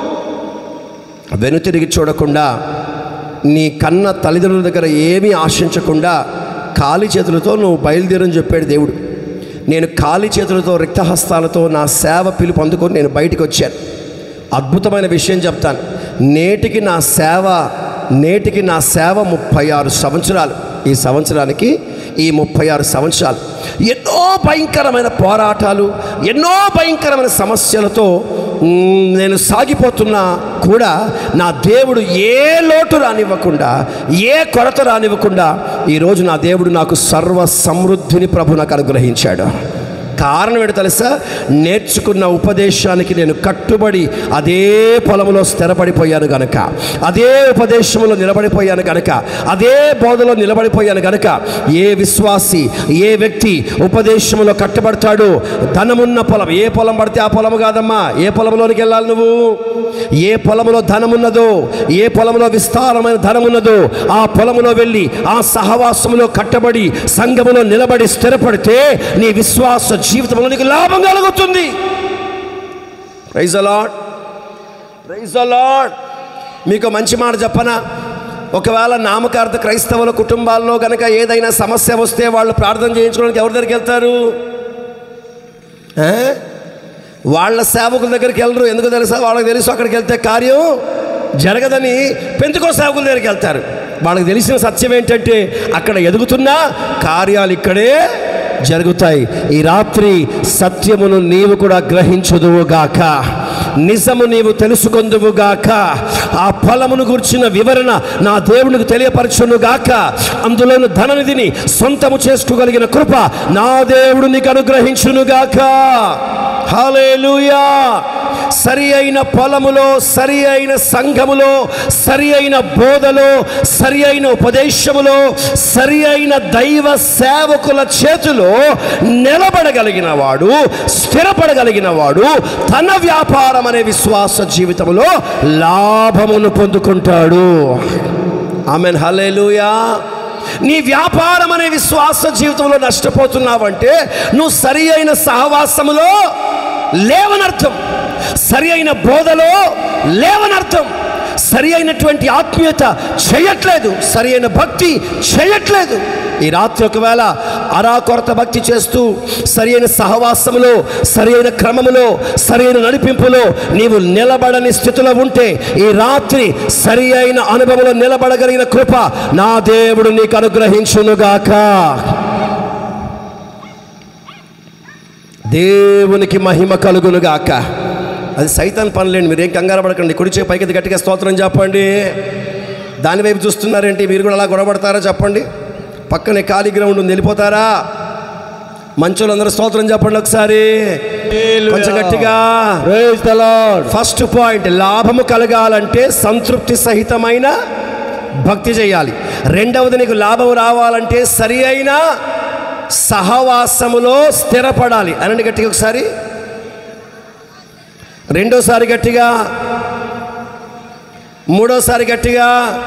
వెనుతిరిగి చూడకుండా నీ కన్న తల్లిదండ్రుల దగ్గర ఏమీ ఆశించకుండా ఖాళీ చేతులతో నువ్వు బయలుదేరని చెప్పాడు దేవుడు నేను ఖాళీ చేతులతో రిక్తహస్తాలతో నా సేవ పిలుపు అందుకొని నేను బయటికి వచ్చాను అద్భుతమైన విషయం చెప్తాను నేటికి నా సేవ నేటికి నా సేవ ముప్పై ఆరు సంవత్సరాలు ఈ సంవత్సరానికి ఈ ముప్పై ఆరు సంవత్సరాలు ఎన్నో భయంకరమైన పోరాటాలు ఎన్నో భయంకరమైన సమస్యలతో మ్, నేను సాగిపోతున్నా కూడా నా దేవుడు ఏ లోటు రానివ్వకుండా ఏ కొరత రానివ్వకుండా ఈరోజు నా దేవుడు నాకు సర్వ సమృద్ధిని ప్రభు నాకు అనుగ్రహించాడు కారణం ఏంటో తెలుసా నేర్చుకున్న ఉపదేశానికి నేను కట్టుబడి అదే పొలంలో స్థిరపడిపోయాను గనక అదే ఉపదేశంలో నిలబడిపోయాను గనక అదే బోధలో నిలబడిపోయాను గనక ఏ విశ్వాసి ఏ వ్యక్తి ఉపదేశంలో కట్టబడతాడు ధనమున్న పొలం ఏ పొలం పడితే ఆ పొలం కాదమ్మా ఏ పొలంలోనికి వెళ్ళాలి నువ్వు ఏ పొలంలో ధనమున్నదో ఏ పొలంలో విస్తారమైన ధనమున్నదో ఆ పొలములో వెళ్ళి ఆ సహవాసములో కట్టబడి సంఘములో నిలబడి స్థిరపడితే నీ విశ్వాస జీవితంలో నీకు లాభం కలుగుతుంది ప్రైజ్ అలాడ్ ప్రైజ్ అలాడ్ మీకు మంచి మాట చెప్పనా ఒకవేళ నామకార్థ క్రైస్తవుల కుటుంబాల్లో కనుక ఏదైనా సమస్య వస్తే వాళ్ళు ప్రార్థన చేయించుకోవడానికి ఎవరి దగ్గరికి వెళ్తారు ఆ? వాళ్ళ సేవకుల దగ్గరికి వెళ్ళరు ఎందుకు తెలుసా వాళ్ళకి తెలుసు అక్కడికి వెళ్తే కార్యం జరగదని పెంచుకో సేవకుల దగ్గరికి వెళ్తారు వాళ్ళకి తెలిసిన సత్యం ఏంటంటే అక్కడ ఎదుగుతున్నా కార్యాలు ఇక్కడే జరుగుతాయి ఈ రాత్రి సత్యమును నీవు కూడా గ్రహించుదువుగాక నిజము నీవు తెలుసుకొందువుగాక ఆ ఫలమును గుర్చిన వివరణ నా దేవునికి తెలియపరచునుగాక అందులోని ధననిధిని సొంతము చేసుకోగలిగిన కృప నా దేవుడు నీకు అనుగ్రహించునుగాక హాలేలుయా సరి అయిన పొలములో సరి అయిన సంఘములో సరి అయిన బోధలో సరి అయిన ఉపదేశములో సరి అయిన దైవ సేవకుల చేతిలో నిలబడగలిగిన వాడు స్థిరపడగలిగిన వాడు తన వ్యాపారం అనే విశ్వాస జీవితంలో లాభమును పొందుకుంటాడు ఆమెన్ హలేలుయా నీ వ్యాపారం అనే విశ్వాస జీవితంలో నష్టపోతున్నావంటే నువ్వు సరి అయిన సహవాసములో లేవనర్థం సరి అయిన బోధలో లేవనర్థం సరి అయినటువంటి ఆత్మీయత చేయట్లేదు సరి అయిన భక్తి చేయట్లేదు ఈ రాత్రి ఒకవేళ అరా కొరత భక్తి చేస్తూ సరి అయిన సహవాసములో సరి అయిన క్రమములో సరి అయిన నడిపింపులో నీవు నిలబడని స్థితిలో ఉంటే ఈ రాత్రి సరి అయిన అనుభవంలో నిలబడగలిగిన కృప నా దేవుడు నీకు అనుగ్రహించునుగాక దేవునికి మహిమ కలుగునుగాక అది సైతాన్ పనులేండి మీరేం కంగారు పడకండి కుడి చేయి పైకి గట్టిగా స్తోత్రం చెప్పండి దాని వైపు చూస్తున్నారేంటి మీరు కూడా అలా గొడవడతారా చెప్పండి పక్కనే ఖాళీ గ్రౌండ్ ఉంది వెళ్ళిపోతారా మంచోళ్ళందరూ స్తోత్రం చెప్పండి ఒకసారి కొంచెం గట్టిగా praise the Lord first point లాభము కలగాలంటే సంతృప్తి సహితమైన భక్తి చేయాలి రెండవది నీకు లాభం రావాలంటే సరి అయిన సహవాసములో స్థిరపడాలి అనండి గట్టిగా ఒకసారి రెండోసారి గట్టిగా మూడోసారి గట్టిగా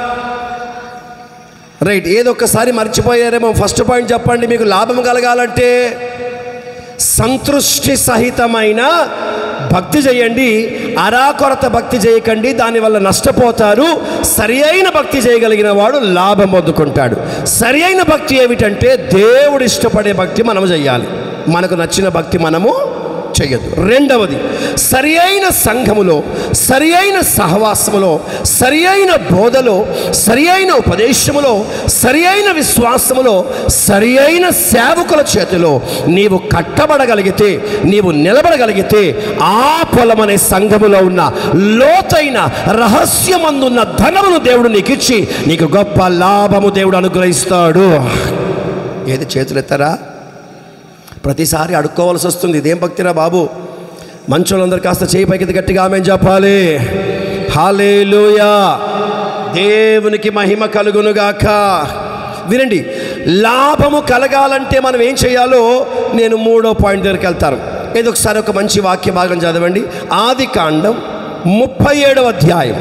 రైట్ ఏదో ఒక్కసారి మర్చిపోయారేమో ఫస్ట్ పాయింట్ చెప్పండి మీకు లాభం కలగాలంటే సంతృష్టి సహితమైన భక్తి చేయండి అరాకొరత భక్తి చేయకండి దానివల్ల నష్టపోతారు సరి అయిన భక్తి చేయగలిగిన వాడు లాభం పొందుకుంటాడు సరి అయిన భక్తి ఏమిటంటే దేవుడు ఇష్టపడే భక్తి మనము చేయాలి మనకు నచ్చిన భక్తి మనము చేయొద్దు రెండవది సరి అయిన సంఘములో సరి అయిన సహవాసములో సరి అయిన బోధలో సరి అయిన ఉపదేశములో సరి అయిన విశ్వాసములో సరి అయిన సేవకుల చేతిలో నీవు కట్టబడగలిగితే నీవు నిలబడగలిగితే ఆ పొలమనే సంఘములో ఉన్న లోతైన రహస్యమందున్న ధనమును దేవుడు నీకు ఇచ్చి నీకు గొప్ప లాభము దేవుడు అనుగ్రహిస్తాడు ఏది చేతులెత్తారా ప్రతిసారి అడుక్కోవాల్సి వస్తుంది ఇదేం భక్తిరా బాబు మంచోళ్ళందరూ కాస్త చేయి పైకి గట్టిగా ఆమె చెప్పాలి హాలేలుయా దేవునికి మహిమ కలుగునుగాక వినండి లాభము కలగాలంటే మనం ఏం చేయాలో నేను మూడో పాయింట్ దగ్గరికి వెళ్తాను ఏదో ఒకసారి ఒక మంచి వాక్య భాగం చదవండి ఆది కాండం ముప్పై ఏడవ అధ్యాయం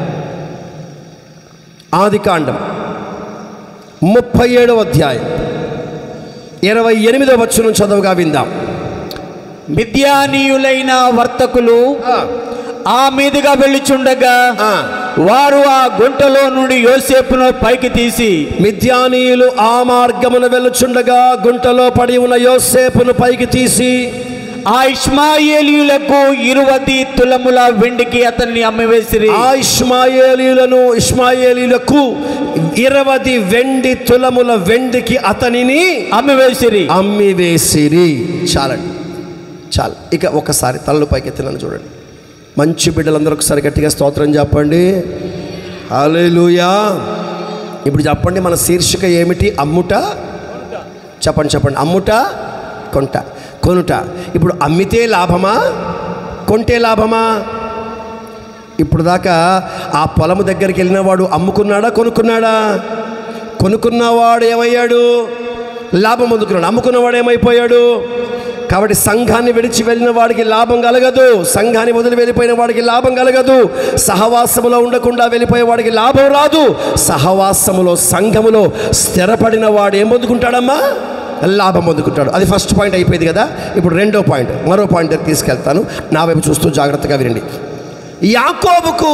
ఆది కాండం ముప్పై ఏడవ అధ్యాయం ఇరవై ఎనిమిదో వచ్చును చదువుగా విందాం మిథ్యానీయులైన వర్తకులు ఆ మీదుగా వెళ్ళుచుండగా ఆ. వారు ఆ గుంటలో నుండి యోసేపును పైకి తీసి మిథ్యానీయులు ఆ మార్గమున వెళ్ళుచుండగా గుంటలో పడి ఉన్న యోసేపును పైకి తీసి ఆ ఇష్మాయేలీయులకు ఇరువది తులముల వెండికి అతన్ని అమ్మివేసిరి ఆ ఇష్మాయేలీలను ఇష్మాయేలీలకు ఇరవది వెండి తులముల వెండికి అతనిని అమ్మివేసిరి అమ్మివేసిరి చాలండి చాలు ఇక ఒకసారి తలలు పైకెత్తినని చూడండి మంచి బిడ్డలందరూ ఒకసారి గట్టిగా స్తోత్రం చెప్పండి హల్లెలూయా ఇప్పుడు చెప్పండి మన శీర్షిక ఏమిటి అమ్ముట చెప్పండి చెప్పండి అమ్ముట కొంట కొనుట ఇప్పుడు అమ్మితే లాభమా కొంటే లాభమా ఇప్పుడు దాకా ఆ పొలము దగ్గరికి వెళ్ళిన వాడు అమ్ముకున్నాడా కొనుక్కున్నాడా కొనుక్కున్నవాడు ఏమయ్యాడు లాభం పొందుకున్నాడు అమ్ముకున్నవాడు ఏమైపోయాడు కాబట్టి సంఘాన్ని విడిచి వెళ్ళిన వాడికి లాభం కలగదు సంఘాన్ని వదిలి వెళ్ళిపోయిన వాడికి లాభం కలగదు సహవాసములో ఉండకుండా వెళ్ళిపోయే వాడికి లాభం రాదు సహవాసములో సంఘములో స్థిరపడిన వాడు ఏం పొందుకుంటాడమ్మా లాభం పొందుకుంటాడు అది ఫస్ట్ పాయింట్ అయిపోయింది కదా ఇప్పుడు రెండో పాయింట్ మరో పాయింట్ దగ్గరికి తీసుకెళ్తాను నా వైపు చూస్తూ జాగ్రత్తగా వినండి యాకోబుకు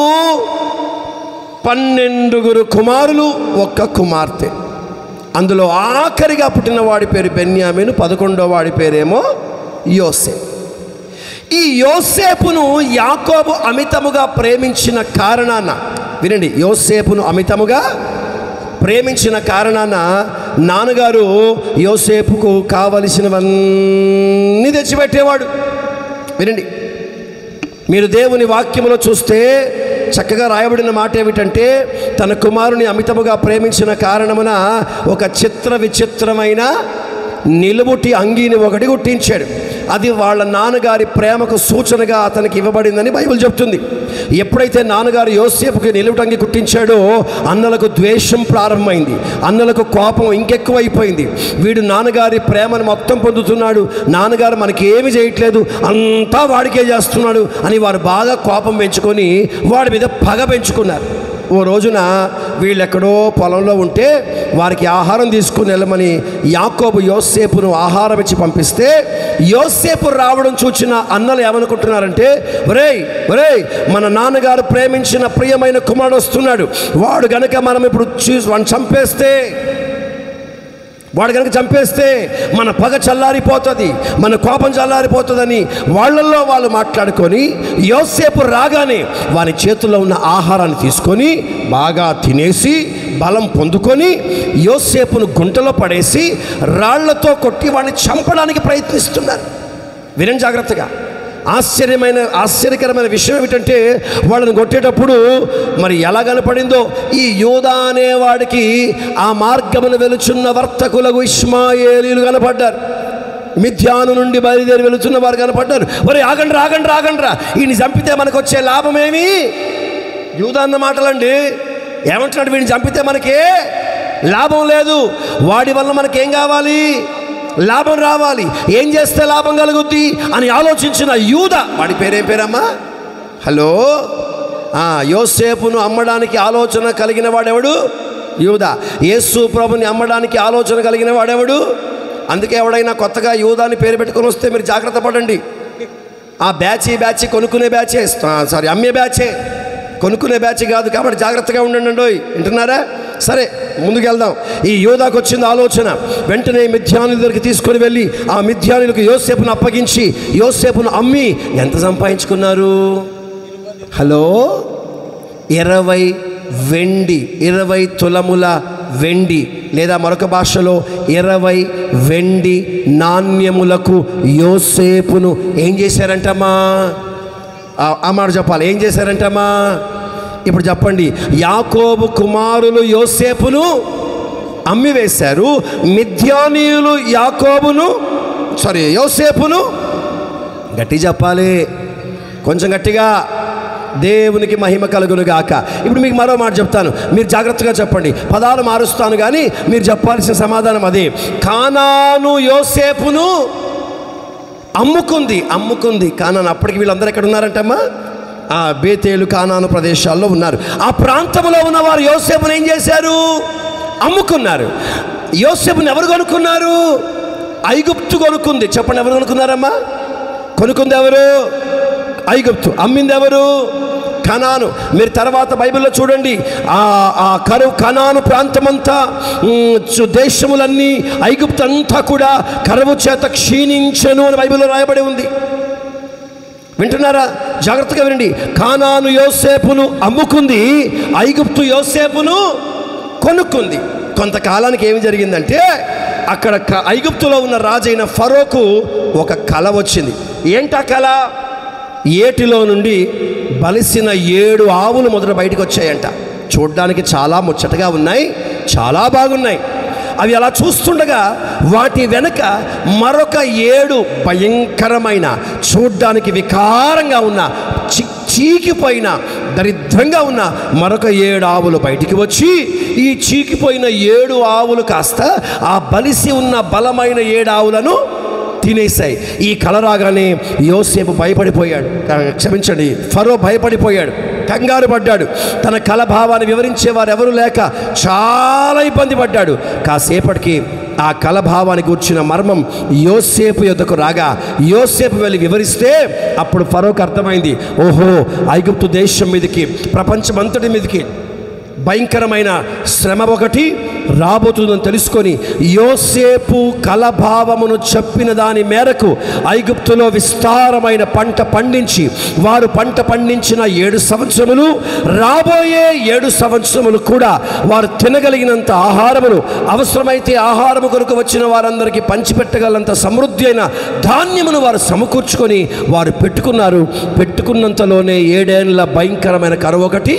పన్నెండుగురు కుమారులు ఒక్క కుమార్తె అందులో ఆఖరిగా పుట్టిన వాడి పేరు బెన్యామీను పదకొండో వాడి పేరేమో యోసే ఈ యోసేపును యాకోబు అమితముగా ప్రేమించిన కారణాన వినండి యోసేపును అమితముగా ప్రేమించిన కారణాన నాన్నగారు యోసేపుకు కావలసినవన్నీ తెచ్చిపెట్టేవాడు వినండి మీరు దేవుని వాక్యములో చూస్తే చక్కగా రాయబడిన మాట ఏమిటంటే తన కుమారుని అమితముగా ప్రేమించిన కారణమున ఒక చిత్ర విచిత్రమైన నిలువుటి అంగీని ఒకటి గుట్టించాడు అది వాళ్ళ నాన్నగారి ప్రేమకు సూచనగా అతనికి ఇవ్వబడిందని బైబిల్ చెప్తుంది ఎప్పుడైతే నాన్నగారు యోసేపుకి నిలువుటంగి కుట్టించాడో అన్నలకు ద్వేషం ప్రారంభమైంది అన్నలకు కోపం ఇంకెక్కువైపోయింది వీడు నాన్నగారి ప్రేమను మొత్తం పొందుతున్నాడు నాన్నగారు మనకి ఏమి చేయట్లేదు అంతా వాడికే చేస్తున్నాడు అని వారు బాగా కోపం పెంచుకొని వాడి మీద పగ పెంచుకున్నారు ఓ రోజున వీళ్ళెక్కడో పొలంలో ఉంటే వారికి ఆహారం తీసుకుని వెళ్ళమని యాకోబు యోసేపును ఆహారం ఇచ్చి పంపిస్తే యోసేపు రావడం చూచిన అన్నలు ఏమనుకుంటున్నారంటే ఒరేయ్ ఒరేయ్ మన నాన్నగారు ప్రేమించిన ప్రియమైన కుమారుడు వస్తున్నాడు వాడు గనక మనం ఇప్పుడు చూసి వాడిని చంపేస్తే వాడు కనుక చంపేస్తే మన పగ చల్లారిపోతుంది మన కోపం చల్లారిపోతుందని వాళ్ళల్లో వాళ్ళు మాట్లాడుకొని యోసేపు రాగానే వారి చేతుల్లో ఉన్న ఆహారాన్ని తీసుకొని బాగా తినేసి బలం పొందుకొని యోసేపును గుంటలో పడేసి రాళ్లతో కొట్టి వాడిని చంపడానికి ప్రయత్నిస్తున్నారు వినండి జాగ్రత్తగా ఆశ్చర్యమైన ఆశ్చర్యకరమైన విషయం ఏమిటంటే వాళ్ళని కొట్టేటప్పుడు మరి ఎలా కనపడిందో ఈ యూదా అనేవాడికి ఆ మార్గమును వెలుచున్న వర్తకులకు ఇస్మాయేలీలు కనపడ్డారు మిథ్యాను నుండి బయలుదేరి వెళుతున్న వారు కనపడ్డారు ఒరే ఆగండి ఆగండి ఆగండ్రా ఈయన చంపితే మనకు వచ్చే లాభమేమి యూదా అన్న మాటలండి ఏమంటున్నాడు వీడిని చంపితే మనకే లాభం లేదు వాడి వల్ల మనకేం కావాలి లాభం రావాలి ఏం చేస్తే లాభం కలుగుద్ది అని ఆలోచించిన యూద వాడి పేరేం పేరమ్మా హలో ఆ, యోసేపును అమ్మడానికి ఆలోచన కలిగిన వాడెవడు యూద యేసు ప్రభుని అమ్మడానికి ఆలోచన కలిగిన వాడెవడు అందుకే ఎవడైనా కొత్తగా యూదాని పేరు పెట్టుకొని వస్తే మీరు జాగ్రత్త పడండి ఆ బ్యాచ్ ఈ బ్యాచ్ కొనుక్కునే బ్యాచే సారీ అమ్మే బ్యాచే కొనుక్కునే బ్యాచ్ కాదు కాబట్టి జాగ్రత్తగా ఉండండి అండోయ్ వింటున్నారా సరే ముందుకు వెళ్దాం ఈ యోధాకు వచ్చింది ఆలోచన వెంటనే మిథ్యానుల దగ్గరికి తీసుకొని వెళ్ళి ఆ మిథ్యానులకు యోసేపును అప్పగించి యోసేపును అమ్మి ఎంత సంపాదించుకున్నారు హలో ఇరవై వెండి ఇరవై తులముల వెండి లేదా మరొక భాషలో ఇరవై వెండి నాణ్యములకు యోసేపును ఏం చేశారంటమ్మా ఆ- ఆ మాట చెప్పాలి ఏం చేశారంటమ్మా ఇప్పుడు చెప్పండి యాకోబు కుమారులు యోసేపును అమ్మివేశారు మిథ్యానీయులు యాకోబును సారీ యోసేపును గట్టి చెప్పాలి కొంచెం గట్టిగా దేవునికి మహిమ కలుగును గాక ఇప్పుడు మీకు మరో మాట చెప్తాను మీరు జాగ్రత్తగా చెప్పండి పదాలు మారుస్తాను కానీ మీరు చెప్పాల్సిన సమాధానం అదే కానాను యోసేపును అమ్ముకుంది అమ్ముకుంది కానాను అప్పటికి వీళ్ళందరూ ఎక్కడ ఉన్నారంటమ్మా ఆ బేతేలు కానాను ప్రదేశాల్లో ఉన్నారు ఆ ప్రాంతంలో ఉన్న వారు యోసేపును ఏం చేశారు అమ్ముకున్నారు యోసేపుని ఎవరు కొనుక్కున్నారు ఐగుప్తు కొనుక్కుంది చెప్పండి ఎవరు కొనుక్కున్నారమ్మా కొనుక్కుంది ఎవరు ఐగుప్తు అమ్మింది ఎవరు కనాను మీరు తర్వాత బైబిల్లో చూడండి ఆ ఆ కరు కనాను ప్రాంతమంతా ఉమ్, చు- దేశములన్నీ ఐగుప్తు అంతా కూడా కరువు చేత క్షీణించను అని బైబిల్లో రాయబడి ఉంది వింటున్నారా జాగ్రత్తగా వినండి కానాను యోసేపును అమ్ముకుంది ఐగుప్తు యోసేపును కొనుక్కుంది కొంతకాలానికి ఏమి జరిగిందంటే అక్కడ క- ఐగుప్తులో ఉన్న రాజైన ఫరోకు ఒక కళ వచ్చింది ఏంటా కళ ఏటిలో నుండి బలిసిన ఏడు ఆవులు మొదట బయటకు వచ్చాయంట చూడ్డానికి చాలా ముచ్చటగా ఉన్నాయి చాలా బాగున్నాయి అవి అలా చూస్తుండగా వాటి వెనక మరొక ఏడు భయంకరమైన చూడ్డానికి వికారంగా ఉన్న చి చీకిపోయిన దరిద్రంగా ఉన్న మరొక ఏడు ఆవులు బయటికి వచ్చి ఈ చీకిపోయిన ఏడు ఆవులు కాస్త ఆ బలిసి ఉన్న బలమైన ఏడు ఆవులను తినేశాయి ఈ కళ రాగానే యోసేపు భయపడిపోయాడు క్షమించండి ఫరో భయపడిపోయాడు కంగారు పడ్డాడు తన కళ భావాన్ని వివరించేవారు ఎవరు లేక చాలా ఇబ్బంది పడ్డాడు కాసేపటికి ఆ కళ భావాన్ని కూర్చున్న మర్మం యోసేపు యొద్దకు రాగా యోసేపు వెళ్ళి వివరిస్తే అప్పుడు ఫరోకు అర్థమైంది ఓహో ఐగుప్తు దేశం మీదకి ప్రపంచమంతటి మీదకి భయంకరమైన శ్రమ ఒకటి రాబోతుందని తెలుసుకొని యోసేపు కలభావమును చెప్పిన దాని మేరకు ఐగుప్తులో విస్తారమైన పంట పండించి వారు పంట పండించిన ఏడు సంవత్సరములు రాబోయే ఏడు సంవత్సరములు కూడా వారు తినగలిగినంత ఆహారమును అవసరమైతే ఆహారము కొరకు వచ్చిన వారందరికీ పంచిపెట్టగలంత సమృద్ధి అయిన ధాన్యమును వారు సమకూర్చుకొని వారు పెట్టుకున్నారు పెట్టుకున్నంతలోనే ఏడేళ్ల భయంకరమైన కరువు ఒకటి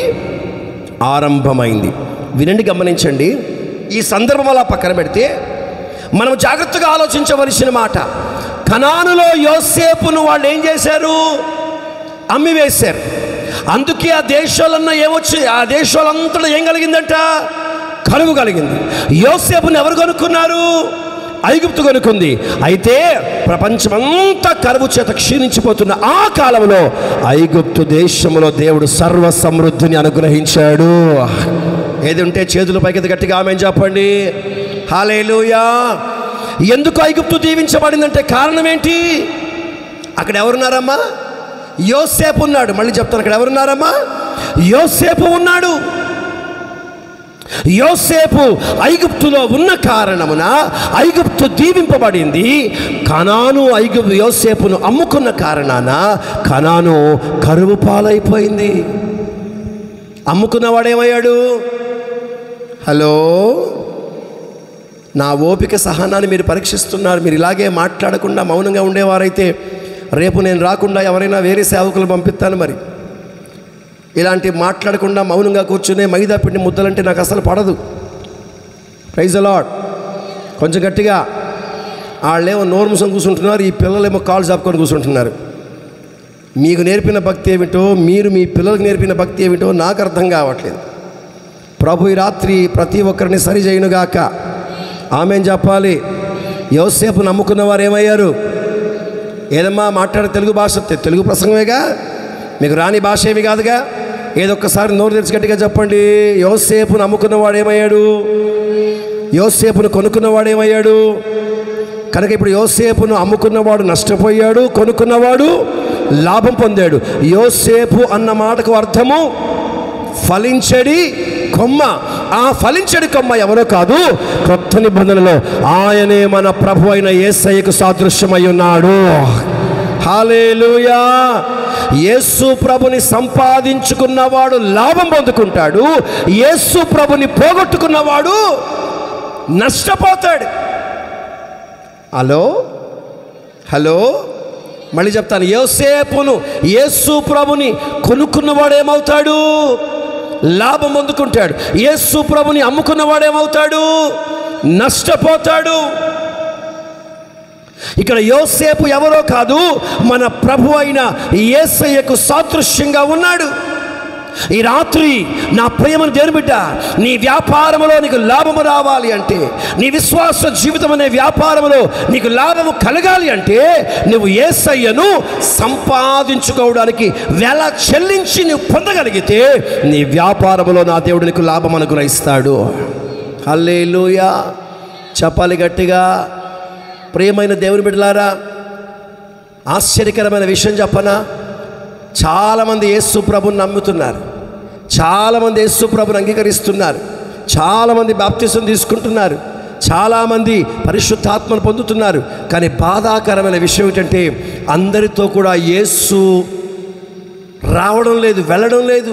ఆరంభమైంది వినండి గమనించండి ఈ సందర్భం అలా పక్కన పెడితే మనం జాగ్రత్తగా ఆలోచించవలసిన మాట కనానులో యోసేపును వాళ్ళు ఏం చేశారు అమ్మివేశారు అందుకే ఆ దేశాలన్నా ఏమొచ్చి ఆ దేశాలంతటా ఏం కలిగిందంట కరువు కలిగింది యోసేపుని ఎవరు కొనుక్కున్నారు ఐగుప్తు కొనుక్కుంది అయితే ప్రపంచమంతా కరువు చేత క్షీణించిపోతున్న ఆ కాలంలో ఐగుప్తు దేశంలో దేవుడు సర్వ సమృద్ధిని అనుగ్రహించాడు ఏది ఉంటే చేతుల పైకి గట్టిగా ఆమె చెప్పండి హాలేలుయా ఎందుకు ఐగుప్తు దీవించబడిందంటే కారణం ఏంటి అక్కడ ఎవరున్నారమ్మా యోసేపు ఉన్నాడు మళ్ళీ చెప్తాను అక్కడ ఎవరున్నారమ్మా యోసేపు ఉన్నాడు యోసేపు ఐగుప్తులో ఉన్న కారణమున ఐగుప్తు దీవింపబడింది కనాను ఐగుప్తు యోసేపును అమ్ముకున్న కారణాన కనాను కరువు పాలైపోయింది అమ్ముకున్నవాడేమయ్యాడు హలో నా ఓపిక సహనాన్ని మీరు పరీక్షిస్తున్నారు మీరు ఇలాగే మాట్లాడకుండా మౌనంగా ఉండేవారైతే రేపు నేను రాకుండా ఎవరైనా వేరే సేవకులు పంపిస్తాను మరి ఇలాంటి మాట్లాడకుండా మౌనంగా కూర్చునే మైదా పిండి ముద్దలంటే నాకు అసలు పడదు ప్రైజ్ అలాడ్ కొంచెం గట్టిగా వాళ్ళేమో నోరు మూసం కూర్చుంటున్నారు ఈ పిల్లలేమో కాళ్ళు చాపుకొని కూర్చుంటున్నారు మీకు నేర్పిన భక్తి ఏమిటో మీరు మీ పిల్లలకు నేర్పిన భక్తి ఏమిటో నాకు అర్థం కావట్లేదు ప్రభు ఈ రాత్రి ప్రతి ఒక్కరిని సరి చేయనుగాక ఆమెం చెప్పాలి యోసేపు నమ్ముకున్న వారు ఏమయ్యారు ఏదమ్మా మాట్లాడే తెలుగు భాష తె- తెలుగు ప్రసంగమేగా మీకు రాని భాష ఏమి కాదుగా ఏదొక్కసారి నోరు తెరిచి గట్టిగా చెప్పండి యోసేపు నమ్ముకున్నవాడు ఏమయ్యాడు యోసేపును కొనుక్కున్నవాడు ఏమయ్యాడు కనుక ఇప్పుడు యోసేపును అమ్ముకున్నవాడు నష్టపోయాడు కొనుక్కున్నవాడు లాభం పొందాడు యోసేపు అన్న మాటకు అర్థము ఫలించడి కొమ్మ ఆ ఫలించడి కొమ్మ ఎవరో కాదు కొత్త నిబంధనలో ఆయనే మన ప్రభు అయిన యేసయ్యకు సాదృశ్యమై ఉన్నాడు హాలేలుయా యేసు ప్రభుని సంపాదించుకున్నవాడు లాభం పొందుకుంటాడు యేసు ప్రభుని పోగొట్టుకున్నవాడు నష్టపోతాడు హలో హలో మళ్ళీ చెప్తాను యోసేపును యేసు ప్రభుని కొనుక్కున్నవాడు ఏమవుతాడు లాభం పొందుకుంటాడు యేసు ప్రభుని అమ్ముకున్నవాడు ఏమవుతాడు నష్టపోతాడు ఇక్కడ యోసేపు ఎవరో కాదు మన ప్రభు అయిన యేసయ్యకు సాదృశ్యంగా ఉన్నాడు ఈ రాత్రి నా ప్రేమను దేని బిడ్డ నీ వ్యాపారంలో నీకు లాభము రావాలి అంటే నీ విశ్వాస జీవితం అనే వ్యాపారంలో నీకు లాభము కలగాలి అంటే నువ్వు ఏసయ్యను సంపాదించుకోవడానికి వెల చెల్లించి నువ్వు పొందగలిగితే నీ వ్యాపారంలో నా దేవుడు నీకు లాభం అనుగ్రహిస్తాడు హల్లేలూయా చెప్పాలి గట్టిగా ప్రియమైన దేవుని బిడ్డలారా ఆశ్చర్యకరమైన విషయం చెప్పనా చాలామంది యేసు ప్రభుని నమ్ముతున్నారు చాలామంది యేసు ప్రభుని అంగీకరిస్తున్నారు చాలామంది బాప్తిసం తీసుకుంటున్నారు చాలామంది పరిశుద్ధాత్మను పొందుతున్నారు కానీ బాధాకరమైన విషయం ఏంటంటే అందరితో కూడా యేసు రావడం లేదు వెళ్ళడం లేదు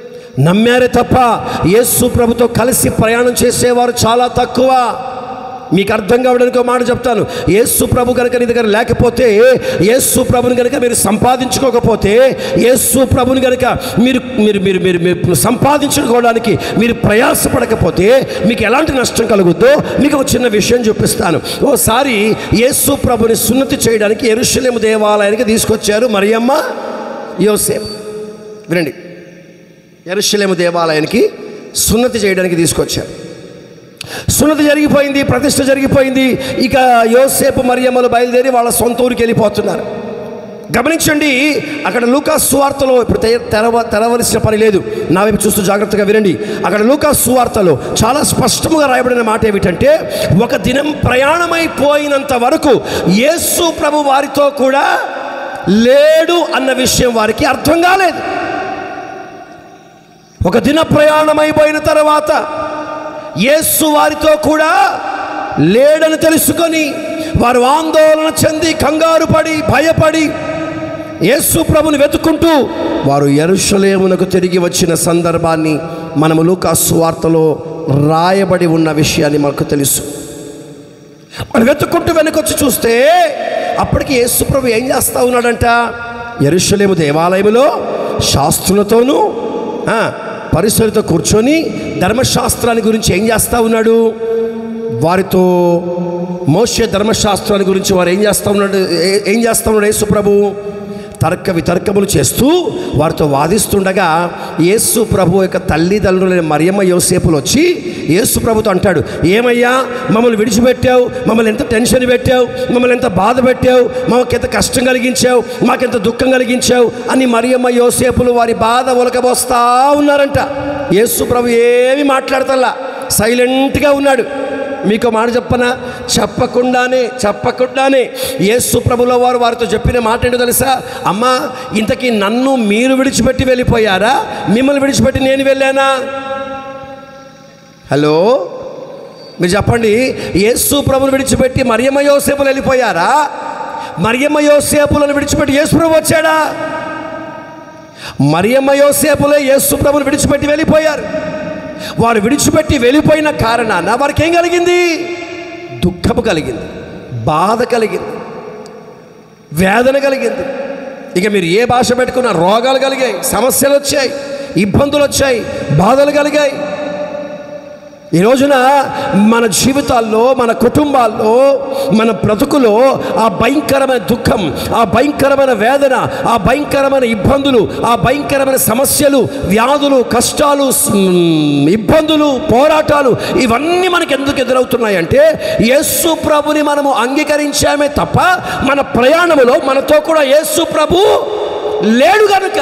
నమ్మారే తప్ప యేసు ప్రభుతో కలిసి ప్రయాణం చేసేవారు చాలా తక్కువ మీకు అర్థం కావడానికి ఒక మాట చెప్తాను యేసు ప్రభు కనుక నీ దగ్గర లేకపోతే యేసు ప్రభుని కనుక మీరు సంపాదించుకోకపోతే యేసు ప్రభుని కనుక మీరు మీరు మీరు మీరు మీరు సంపాదించుకోవడానికి మీరు ప్రయాసపడకపోతే మీకు ఎలాంటి నష్టం కలుగుద్దో మీకు ఒక చిన్న విషయం చూపిస్తాను ఓసారి యేసు ప్రభుని సున్నతి చేయడానికి ఎరుషలేము దేవాలయానికి తీసుకొచ్చారు మరియమ్మ యోసేపు వినండి ఎరుషలేము దేవాలయానికి సున్నతి చేయడానికి తీసుకొచ్చారు సున్నతి జరిగిపోయింది ప్రతిష్ట జరిగిపోయింది ఇక యోసేపు మరియమ్మలు బయలుదేరి వాళ్ళ సొంత ఊరికి వెళ్ళిపోతున్నారు గమనించండి అక్కడ లూకాస్ సువార్తలో ఇప్పుడు తె- తెరవ తెరవలసిన పని లేదు నా వైపు చూస్తూ జాగ్రత్తగా వినండి అక్కడ లూకాస్ సువార్తలో చాలా స్పష్టంగా రాయబడిన మాట ఏమిటంటే ఒక దినం ప్రయాణమైపోయినంత వరకు యేసు ప్రభు వారితో కూడా లేడు అన్న విషయం వారికి అర్థం కాలేదు ఒక దిన ప్రయాణమైపోయిన తర్వాత యేసు వారితో కూడా లేడని తెలుసుకొని వారు ఆందోళన చెంది కంగారు పడి భయపడి యేసు ప్రభుని వెతుక్కుంటూ వారు ఎరుషలేమునకు తిరిగి వచ్చిన సందర్భాన్ని మనము లూకాసు వార్తలో రాయబడి ఉన్న విషయాన్ని మాకు తెలుసు మనం వెతుక్కుంటూ వెనకొచ్చి చూస్తే అప్పటికి యేసు ప్రభు ఏం చేస్తా ఉన్నాడంట ఎరుషలేము దేవాలయములో శాస్త్రులతోనూ ఆ, పరిసరులతో కూర్చొని ధర్మశాస్త్రాన్ని గురించి ఏం చేస్తా ఉన్నాడు వారితో మోసే ధర్మశాస్త్రాన్ని గురించి వారు ఏం చేస్తా ఉన్నాడు ఏ- ఏం చేస్తా ఉన్నాడు యేసు ప్రభు తర్క వితర్కములు చేస్తూ వారితో వాదిస్తుండగా యేసు ప్రభు యొక్క తల్లిదండ్రులైన మరియమ్మ యోసేపులు వచ్చి యేసు ప్రభుతో అంటాడు ఏమయ్యా మమ్మల్ని విడిచిపెట్టావు మమ్మల్ని ఎంత టెన్షన్ పెట్టావు మమ్మల్ని ఎంత బాధ పెట్టావు మాకు ఎంత కష్టం కలిగించావు మాకెంత దుఃఖం కలిగించావు అని మరియమ్మ యోసేపులు వారి బాధ ఉలకబోస్తా ఉన్నారంట యేసు ప్రభు ఏమి మాట్లాడతల్లా సైలెంట్గా ఉన్నాడు మీకు మాట చెప్పనా చెప్పకుండానే చెప్పకుండానే యేసు ప్రభుల వారు వారితో చెప్పిన మాట ఏంటో తెలుసా అమ్మా ఇంతకీ నన్ను మీరు విడిచిపెట్టి వెళ్ళిపోయారా మిమ్మల్ని విడిచిపెట్టి నేను వెళ్ళానా హలో మీరు చెప్పండి యేసు ప్రభుని విడిచిపెట్టి మరియమ్మ యోసేపులు వెళ్ళిపోయారా మరియమ్మ యోసేపులను విడిచిపెట్టి యేసు ప్రభు వచ్చాడా మరియమ్మ యోసేపులే యేసు ప్రభుని విడిచిపెట్టి వెళ్ళిపోయారు వారు విడిచిపెట్టి వెళ్ళిపోయిన కారణాన వారికి ఏం కలిగింది దుఃఖము కలిగింది బాధ కలిగింది వేదన కలిగింది ఇక మీరు ఏ భాష పెట్టుకున్న రోగాలు కలిగాయి సమస్యలు వచ్చాయి ఇబ్బందులు వచ్చాయి బాధలు కలిగాయి ఈ రోజున మన జీవితాల్లో మన కుటుంబాల్లో మన బ్రతుకులో ఆ భయంకరమైన దుఃఖం ఆ భయంకరమైన వేదన ఆ భయంకరమైన ఇబ్బందులు ఆ భయంకరమైన సమస్యలు వ్యాధులు కష్టాలు స్- మ్, ఇబ్బందులు పోరాటాలు ఇవన్నీ మనకు ఎందుకు ఎదురవుతున్నాయంటే యేసు ప్రభుని మనము అంగీకరించామే తప్ప మన ప్రయాణములో మనతో కూడా యేసు ప్రభు లేడు గనుక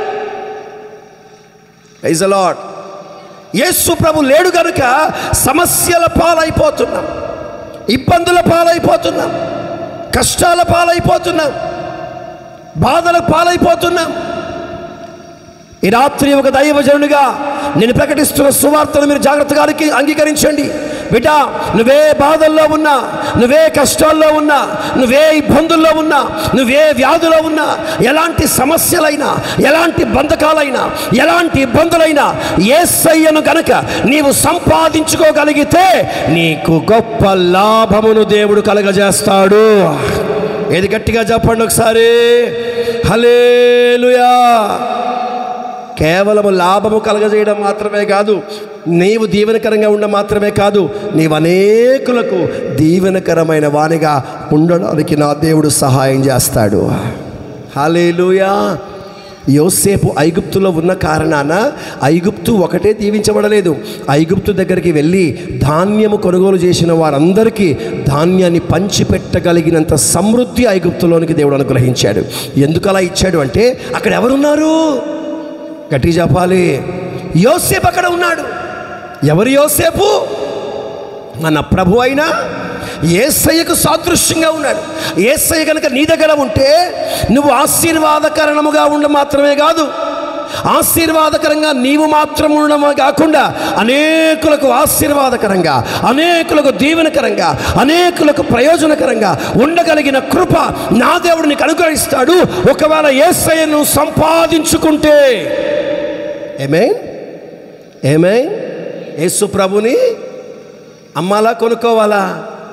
ఐజ్ అలాట్ యేసు ప్రభు లేడు గనుక సమస్యల పాలైపోతున్నాం ఇబ్బందుల పాలైపోతున్నాం కష్టాల పాలైపోతున్నాం బాధల పాలైపోతున్నాం ఈ రాత్రి ఒక దైవజనుడిగా నేను ప్రకటిస్తున్న సువార్తను మీరు జాగ్రత్తగా అంగీ- అంగీకరించండి బిడ్డ నువ్వే బాధల్లో ఉన్నా నువ్వే కష్టాల్లో ఉన్నా నువ్వే ఇబ్బందుల్లో ఉన్నా నువ్వే వ్యాధులో ఉన్నా ఎలాంటి సమస్యలైనా ఎలాంటి బంధకాలైనా ఎలాంటి ఇబ్బందులైనా ఏసయ్యను గనక నీవు సంపాదించుకోగలిగితే నీకు గొప్ప లాభమును దేవుడు కలగజేస్తాడు ఏది గట్టిగా చెప్పండి ఒకసారి హలేలుయా కేవలము లాభము కలగజేయడం మాత్రమే కాదు నీవు దీవెనకరంగా ఉండడం మాత్రమే కాదు నీవు అనేకులకు దీవెనకరమైన వానిగా ఉండడానికి నా దేవుడు సహాయం చేస్తాడు హాలేలుయా యోసేపు ఐగుప్తులో ఉన్న కారణాన ఐగుప్తు ఒకటే దీవించబడలేదు ఐగుప్తు దగ్గరికి వెళ్ళి ధాన్యము కొనుగోలు చేసిన వారందరికీ ధాన్యాన్ని పంచిపెట్టగలిగినంత సమృద్ధి ఐగుప్తులోనికి దేవుడు అనుగ్రహించాడు ఎందుకు అలా ఇచ్చాడు అంటే అక్కడ ఎవరున్నారు గట్టి చెప్పాలి యోసేపు అక్కడ ఉన్నాడు ఎవరు యోసేపు మన ప్రభు అయినా ఏసయ్యకు సాదృశ్యంగా ఉన్నాడు ఏసయ్య కనుక నీ దగ్గర ఉంటే నువ్వు ఆశీర్వాదకరణముగా ఉండడం మాత్రమే కాదు ఆశీర్వాదకరంగా నీవు మాత్రం ఉండడమే కాకుండా అనేకులకు ఆశీర్వాదకరంగా అనేకులకు దీవెనకరంగా అనేకులకు ప్రయోజనకరంగా ఉండగలిగిన కృప నా దేవుడు నీకు అనుగ్రహిస్తాడు ఒకవేళ ఏసయ్యను సంపాదించుకుంటే ఏమే ఏమే యేసు ప్రభుని అమ్మాలా కొనుక్కోవాలా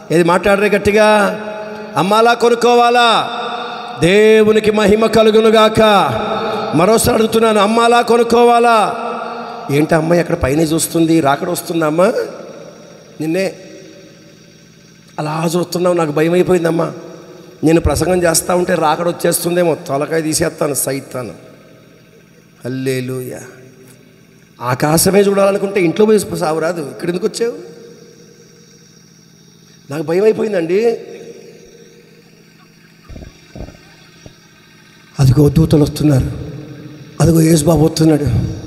ఏది మాట్లాడరే గట్టిగా అమ్మాలా కొనుక్కోవాలా దేవునికి మహిమ కలుగునుగాక మరోసారి అడుగుతున్నాను అమ్మాలా కొనుక్కోవాలా ఏంటి అమ్మాయి అక్కడ పైన చూస్తుంది రాకడ వస్తుందా అమ్మ నిన్నే అలా చూస్తున్నావు నాకు భయం అయిపోయిందమ్మా నేను ప్రసంగం చేస్తూ ఉంటే రాకడ వచ్చేస్తుందేమో తొలకాయ తీసేస్తాను సైతాను హల్లేలుయ ఆకాశమే చూడాలనుకుంటే ఇంట్లో పోయి సావు రాదు ఇక్కడ ఎందుకు వచ్చావు నాకు భయం అయిపోయిందండి అదిగో దూతలు వస్తున్నారు అదిగో యేసుబాబు వస్తున్నాడు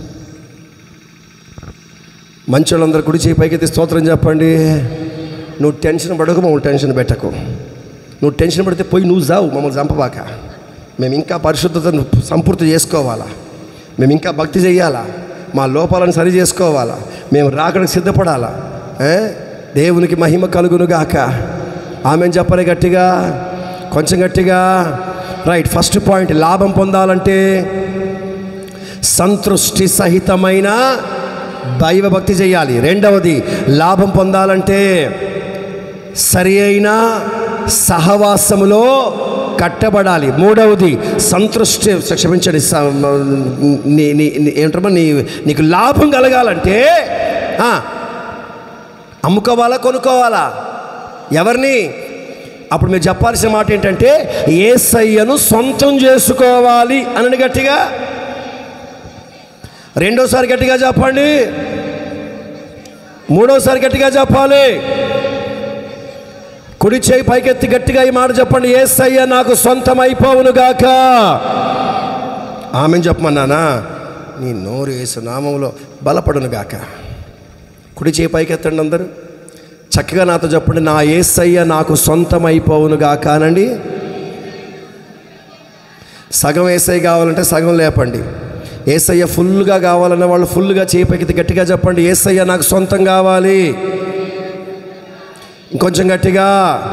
మంచోళ్ళందరూ కుడి చేయి పైకెత్తి స్తోత్రం చెప్పండి నువ్వు టెన్షన్ పడకు మమ్మల్ని టెన్షన్ పెట్టకు నువ్వు టెన్షన్ పడితే పోయి నువ్వు జావు మమ్మల్ని చంపబాక మేము ఇంకా పరిశుద్ధతను సంపూర్తి చేసుకోవాలా మేము ఇంకా భక్తి చేయాలా మా లోపాలను సరి చేసుకోవాలా మేము రాకడానికి సిద్ధపడాలా ఏ? దేవునికి మహిమ కలుగునుగాక ఆమె చెప్పరే గట్టిగా కొంచెం గట్టిగా రైట్ ఫస్ట్ పాయింట్ లాభం పొందాలంటే సంతృష్టి సహితమైన దైవభక్తి చేయాలి రెండవది లాభం పొందాలంటే సరి అయిన సహవాసములో కట్టబడాలి మూడవది సంతృష్టి క్షమించండి స- నీ నీ నీ- ఏమంటారమ్మా నీ నీకు లాభం కలగాలంటే ఆ, అమ్ముకోవాలా కొనుక్కోవాలా ఎవరిని అప్పుడు మీరు చెప్పాల్సిన మాట ఏంటంటే ఏసయ్యను సొంతం చేసుకోవాలి అని గట్టిగా రెండోసారి గట్టిగా చెప్పండి మూడోసారి గట్టిగా చెప్పాలి కుడి చేయి పైకెత్తి గట్టిగా ఈ మాట చెప్పండి ఏసయ్య నాకు సొంతం అయిపోవునుగాక ఆమెను చెప్పమన్నానా నీ నోరు వేసు నామంలో బలపడునుగాక కుడి చేయి పైకెత్తండి అందరూ చక్కగా నాతో చెప్పండి నా ఏసయ్య నాకు సొంతం అయిపోవునుగాక అనండి సగం ఏసై కావాలంటే సగం లేపండి ఏసయ్య ఫుల్గా కావాలన్న వాళ్ళు ఫుల్గా చేపెక్కితే గట్టిగా చెప్పండి ఏసయ్య నాకు సొంతం కావాలి ఇంకొంచెం గట్టిగా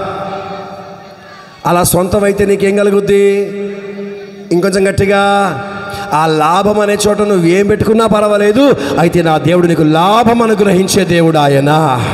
అలా సొంతం అయితే నీకేం కలుగుద్ది ఇంకొంచెం గట్టిగా ఆ లాభం అనే చోట నువ్వు ఏం పెట్టుకున్నా పర్వాలేదు అయితే నా దేవుడు నీకు లాభం అనుగ్రహించే దేవుడు ఆయన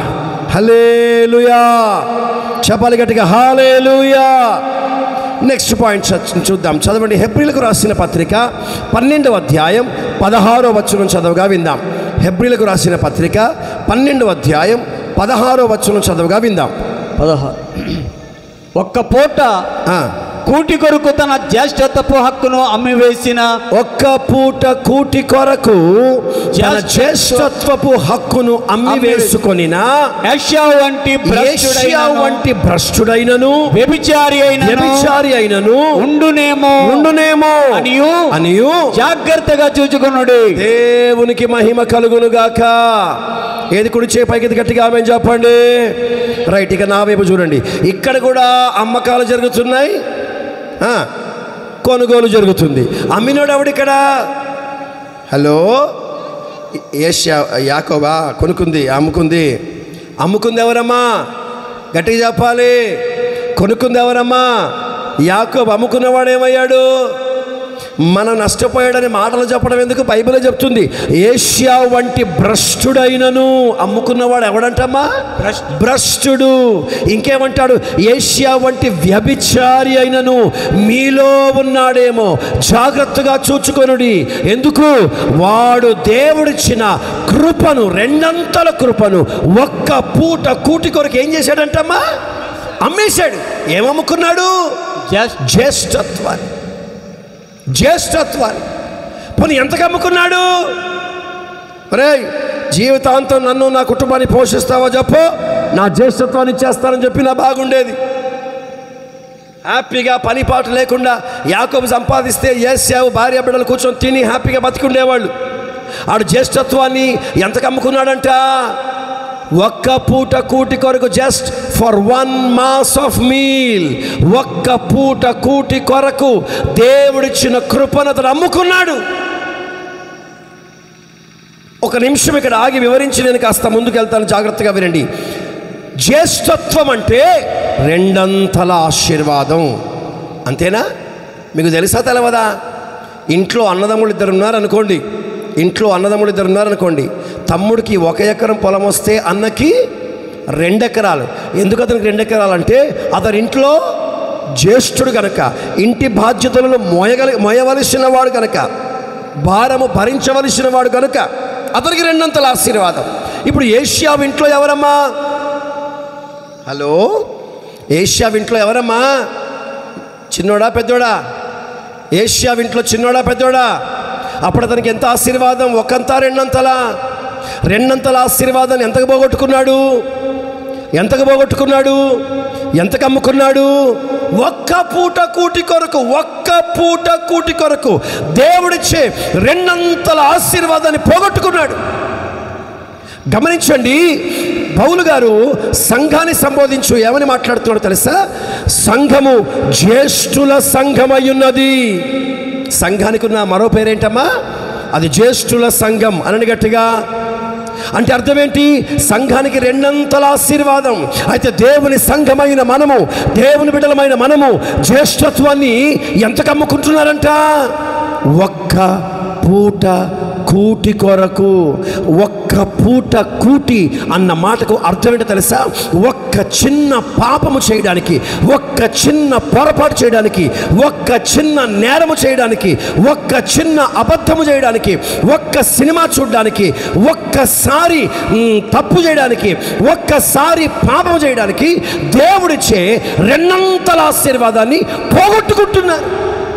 హలేలుయా చెప్పాలి గట్టిగా హాలేలుయా నెక్స్ట్ పాయింట్ చ- చూద్దాం చదవండి హెబ్రిలకు రాసిన పత్రిక పన్నెండవ అధ్యాయం పదహారో వచనం చదవగా విందాం హెబ్రిలకు రాసిన పత్రిక పన్నెండవ అధ్యాయం పదహారో వచనం చదవగా విందాం పదహారు ఒక్క పూట ఆ, కూటి కొరకు తన జ్యేష్ఠత్వపు హక్కును అమ్మివేసిన ఒక్క పూట కూటి కొరకు తన జ్యేష్ఠత్వపు హక్కును అమ్మి వేసుకొనిన యెషయా వంటి ఏష్యా భ్రష్టుడైనను, వంటి భ్రష్టుడైనను వ్యభిచారి అయిన వ్యభిచారి అయినను ఉండునేమో ఉండునేమో అనియు అనియు జాగ్రత్తగా చూచుకునుడి దేవునికి మహిమ కలుగునుగాక ఏది కుడి చే పైకి గట్టిగా ఆమె చెప్పండి రైట్ ఇక నా వైపు చూడండి ఇక్కడ కూడా అమ్మకాలు జరుగుతున్నాయి ఆ, కొనుగోలు జరుగుతుంది అమ్మినోడు ఎవడిక్కడ హలో ఏష్ యాకోబా కొనుక్కుంది అమ్ముకుంది అమ్ముకుంది ఎవరమ్మా గట్టిగా చెప్పాలి కొనుక్కుంది ఎవరమ్మా యాకోబు అమ్ముకున్నవాడు ఏమయ్యాడు మనం నష్టపోయాడని మాటలు చెప్పడం ఎందుకు బైబిల్ చెప్తుంది ఏషియా వంటి భ్రష్టుడైనను అమ్ముకున్నవాడు ఎవడంటమ్మా భ్రష్టు. భ్రష్టుడు ఇంకేమంటాడు ఏషియా వంటి వ్యభిచారి అయినను మీలో ఉన్నాడేమో జాగ్రత్తగా చూచుకొనుడి ఎందుకు వాడు దేవుడిచ్చిన కృపను రెండంతల కృపను ఒక్క పూట కూటి కొరకు ఏం చేశాడంటమ్మా అమ్మేశాడు ఏమమ్ముకున్నాడు జస్ట్ జ్యేష్ఠత్వాన్ని జ్యేష్ఠత్వాన్ని పోనీ ఎంతకు అమ్ముకున్నాడు రే జీవితాంతం నన్ను నా కుటుంబాన్ని పోషిస్తావో చెప్పు నా జ్యేష్ఠత్వాన్ని ఇచ్చేస్తానని చెప్పి నా బాగుండేది హ్యాపీగా పని పాటు లేకుండా యాకోబు సంపాదిస్తే ఏసావు భార్య బిడ్డలు కూర్చొని తిని హ్యాపీగా బతికుండేవాళ్ళు ఆడు జ్యేష్ఠత్వాన్ని ఎంతకు అమ్ముకున్నాడంట ఒక్క పూట కూటి కొరకు just for one mass of meal ఒక్క పూట కూటి కొరకు దేవుడిచ్చిన కృపను అతడు అమ్ముకున్నాడు ఒక నిమిషం ఇక్కడ ఆగి వివరించి నేను కాస్త ముందుకెళ్తాను జాగ్రత్తగా వినండి జ్యేష్ఠత్వం అంటే రెండంతల ఆశీర్వాదం అంతేనా మీకు తెలుసా తెలవదా ఇంట్లో అన్నదమ్ములు ఇద్దరు ఉన్నారనుకోండి ఇంట్లో అన్నదమ్ములు ఇద్దరు ఉన్నారనుకోండి తమ్ముడికి ఒక ఎకరం పొలం వస్తే అన్నకి రెండెకరాలు ఎందుకు అతనికి రెండెకరాలు అంటే అతని ఇంట్లో జ్యేష్ఠుడు కనుక ఇంటి బాధ్యతలను మోయగల మోయవలసిన వాడు కనుక భారము భరించవలసిన వాడు కనుక అతనికి రెండంతల ఆశీర్వాదం ఇప్పుడు ఏషియా ఇంట్లో ఎవరమ్మా హలో ఏషియా ఇంట్లో ఎవరమ్మా చిన్నోడా పెద్దోడా ఏషియా ఇంట్లో చిన్నోడా పెద్దోడా అప్పుడు అతనికి ఎంత ఆశీర్వాదం ఒకంతా రెండంతలా రెండంతల ఆశీర్వాదాన్ని ఎంతకు పోగొట్టుకున్నాడు ఎంతకు పోగొట్టుకున్నాడు ఎంతకు అమ్ముకున్నాడు ఒక్క పూట కూటి కొరకు ఒక్క పూట కూటి కొరకు దేవుడిచ్చే రెండంతల ఆశీర్వాదాన్ని పోగొట్టుకున్నాడు గమనించండి పౌలు గారు సంఘాన్ని సంబోధించు ఏమని మాట్లాడుతున్నాడు తెలుసా సంఘము జ్యేష్ఠుల సంఘమై ఉన్నది సంఘానికి ఉన్న మరో పేరేంటమ్మా అది జ్యేష్ఠుల సంఘం అనని గట్టిగా అంటే అర్థం ఏంటి సంఘానికి రెండంతల ఆశీర్వాదం అయితే దేవుని సంఘమైన మనము దేవుని బిడ్డలమైన మనము జ్యేష్ఠత్వాన్ని ఎంత కమ్ముకుంటున్నారంట ఒక్క పూట కూటి కొరకు ఒక్క పూట కూటి అన్న మాటకు అర్థం ఏంటో తెలుసా ఒక్క చిన్న పాపము చేయడానికి ఒక్క చిన్న పొరపాటు చేయడానికి ఒక్క చిన్న నేరము చేయడానికి ఒక్క చిన్న అబద్ధము చేయడానికి ఒక్క సినిమా చూడడానికి ఒక్కసారి మ్, తప్పు చేయడానికి ఒక్కసారి పాపము చేయడానికి దేవుడిచ్చే రెండంతల ఆశీర్వాదాన్ని పోగొట్టుకుంటున్నారు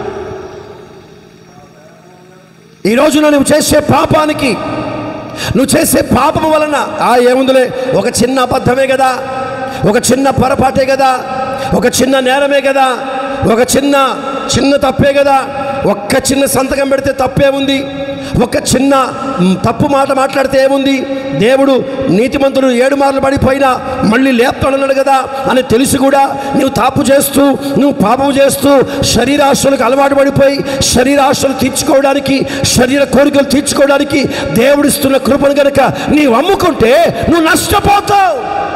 ఈ రోజున నువ్వు చేసే పాపానికి నువ్వు చేసే పాపము వలన ఆ ఏముందిలే ఒక చిన్న అబద్ధమే కదా ఒక చిన్న పొరపాటే కదా ఒక చిన్న నేరమే కదా ఒక చిన్న చిన్న తప్పే కదా ఒక్క చిన్న సంతకం పెడితే తప్పే ఉంది ఒక చిన్న మ్, తప్పు మాట మాట్లాడితే ఏముంది దేవుడు నీతిమంతుడు ఏడు మార్లు పడిపోయినా మళ్ళీ లేపుతాడన్నాడు కదా అని తెలిసి కూడా నువ్వు తాపు చేస్తూ నువ్వు పాపం చేస్తూ శరీరాశలకు అలవాటు పడిపోయి శరీరాశలు తీర్చుకోవడానికి శరీర కోరికలు తీర్చుకోవడానికి దేవుడిస్తున్న కృపను కనుక నీవు అమ్ముకుంటే నువ్వు నష్టపోతావు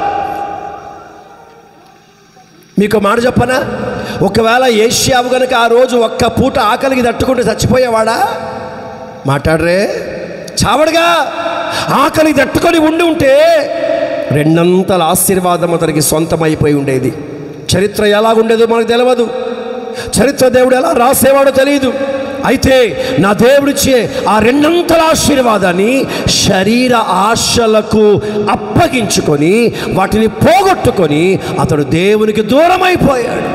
మీకు మాట చెప్పనా ఒకవేళ ఏషియావు కనుక ఆ రోజు ఒక్క పూట ఆకలికి తట్టుకుంటే చచ్చిపోయేవాడా మాట్లాడరే చావడుగా ఆకలికి తట్టుకొని ఉండి ఉంటే రెండంతల ఆశీర్వాదం అతనికి సొంతమైపోయి ఉండేది చరిత్ర ఎలాగుండేదో మనకు తెలియదు చరిత్ర దేవుడు ఎలా రాసేవాడో తెలియదు అయితే నా దేవుడిచ్చే ఆ రెండంతల ఆశీర్వాదాన్ని శరీర ఆశలకు అప్పగించుకొని వాటిని పోగొట్టుకొని అతడు దేవునికి దూరమైపోయాడు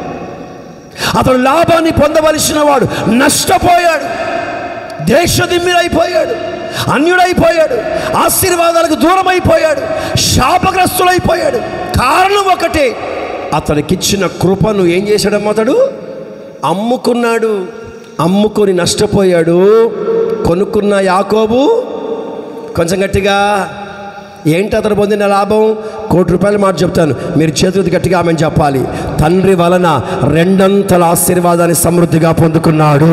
అతడు లాభాన్ని పొందవలసిన వాడు నష్టపోయాడు దేశదిమ్మిరైపోయాడు అన్యుడైపోయాడు ఆశీర్వాదాలకు దూరమైపోయాడు శాపగ్రస్తుడైపోయాడు కారణం ఒకటే అతనికిచ్చిన కృపను ఏం చేశాడమ్మ అతడు అమ్ముకున్నాడు అమ్ముకొని నష్టపోయాడు కొనుక్కున్న యాకోబు కొంచెం గట్టిగా ఏంటి అతను పొందిన లాభం కోటి రూపాయలు మాట చెప్తాను మీరు చేతులు గట్టిగా ఆమె చెప్పాలి తండ్రి వలన రెండంతల ఆశీర్వాదాన్ని సమృద్ధిగా పొందుకున్నాడు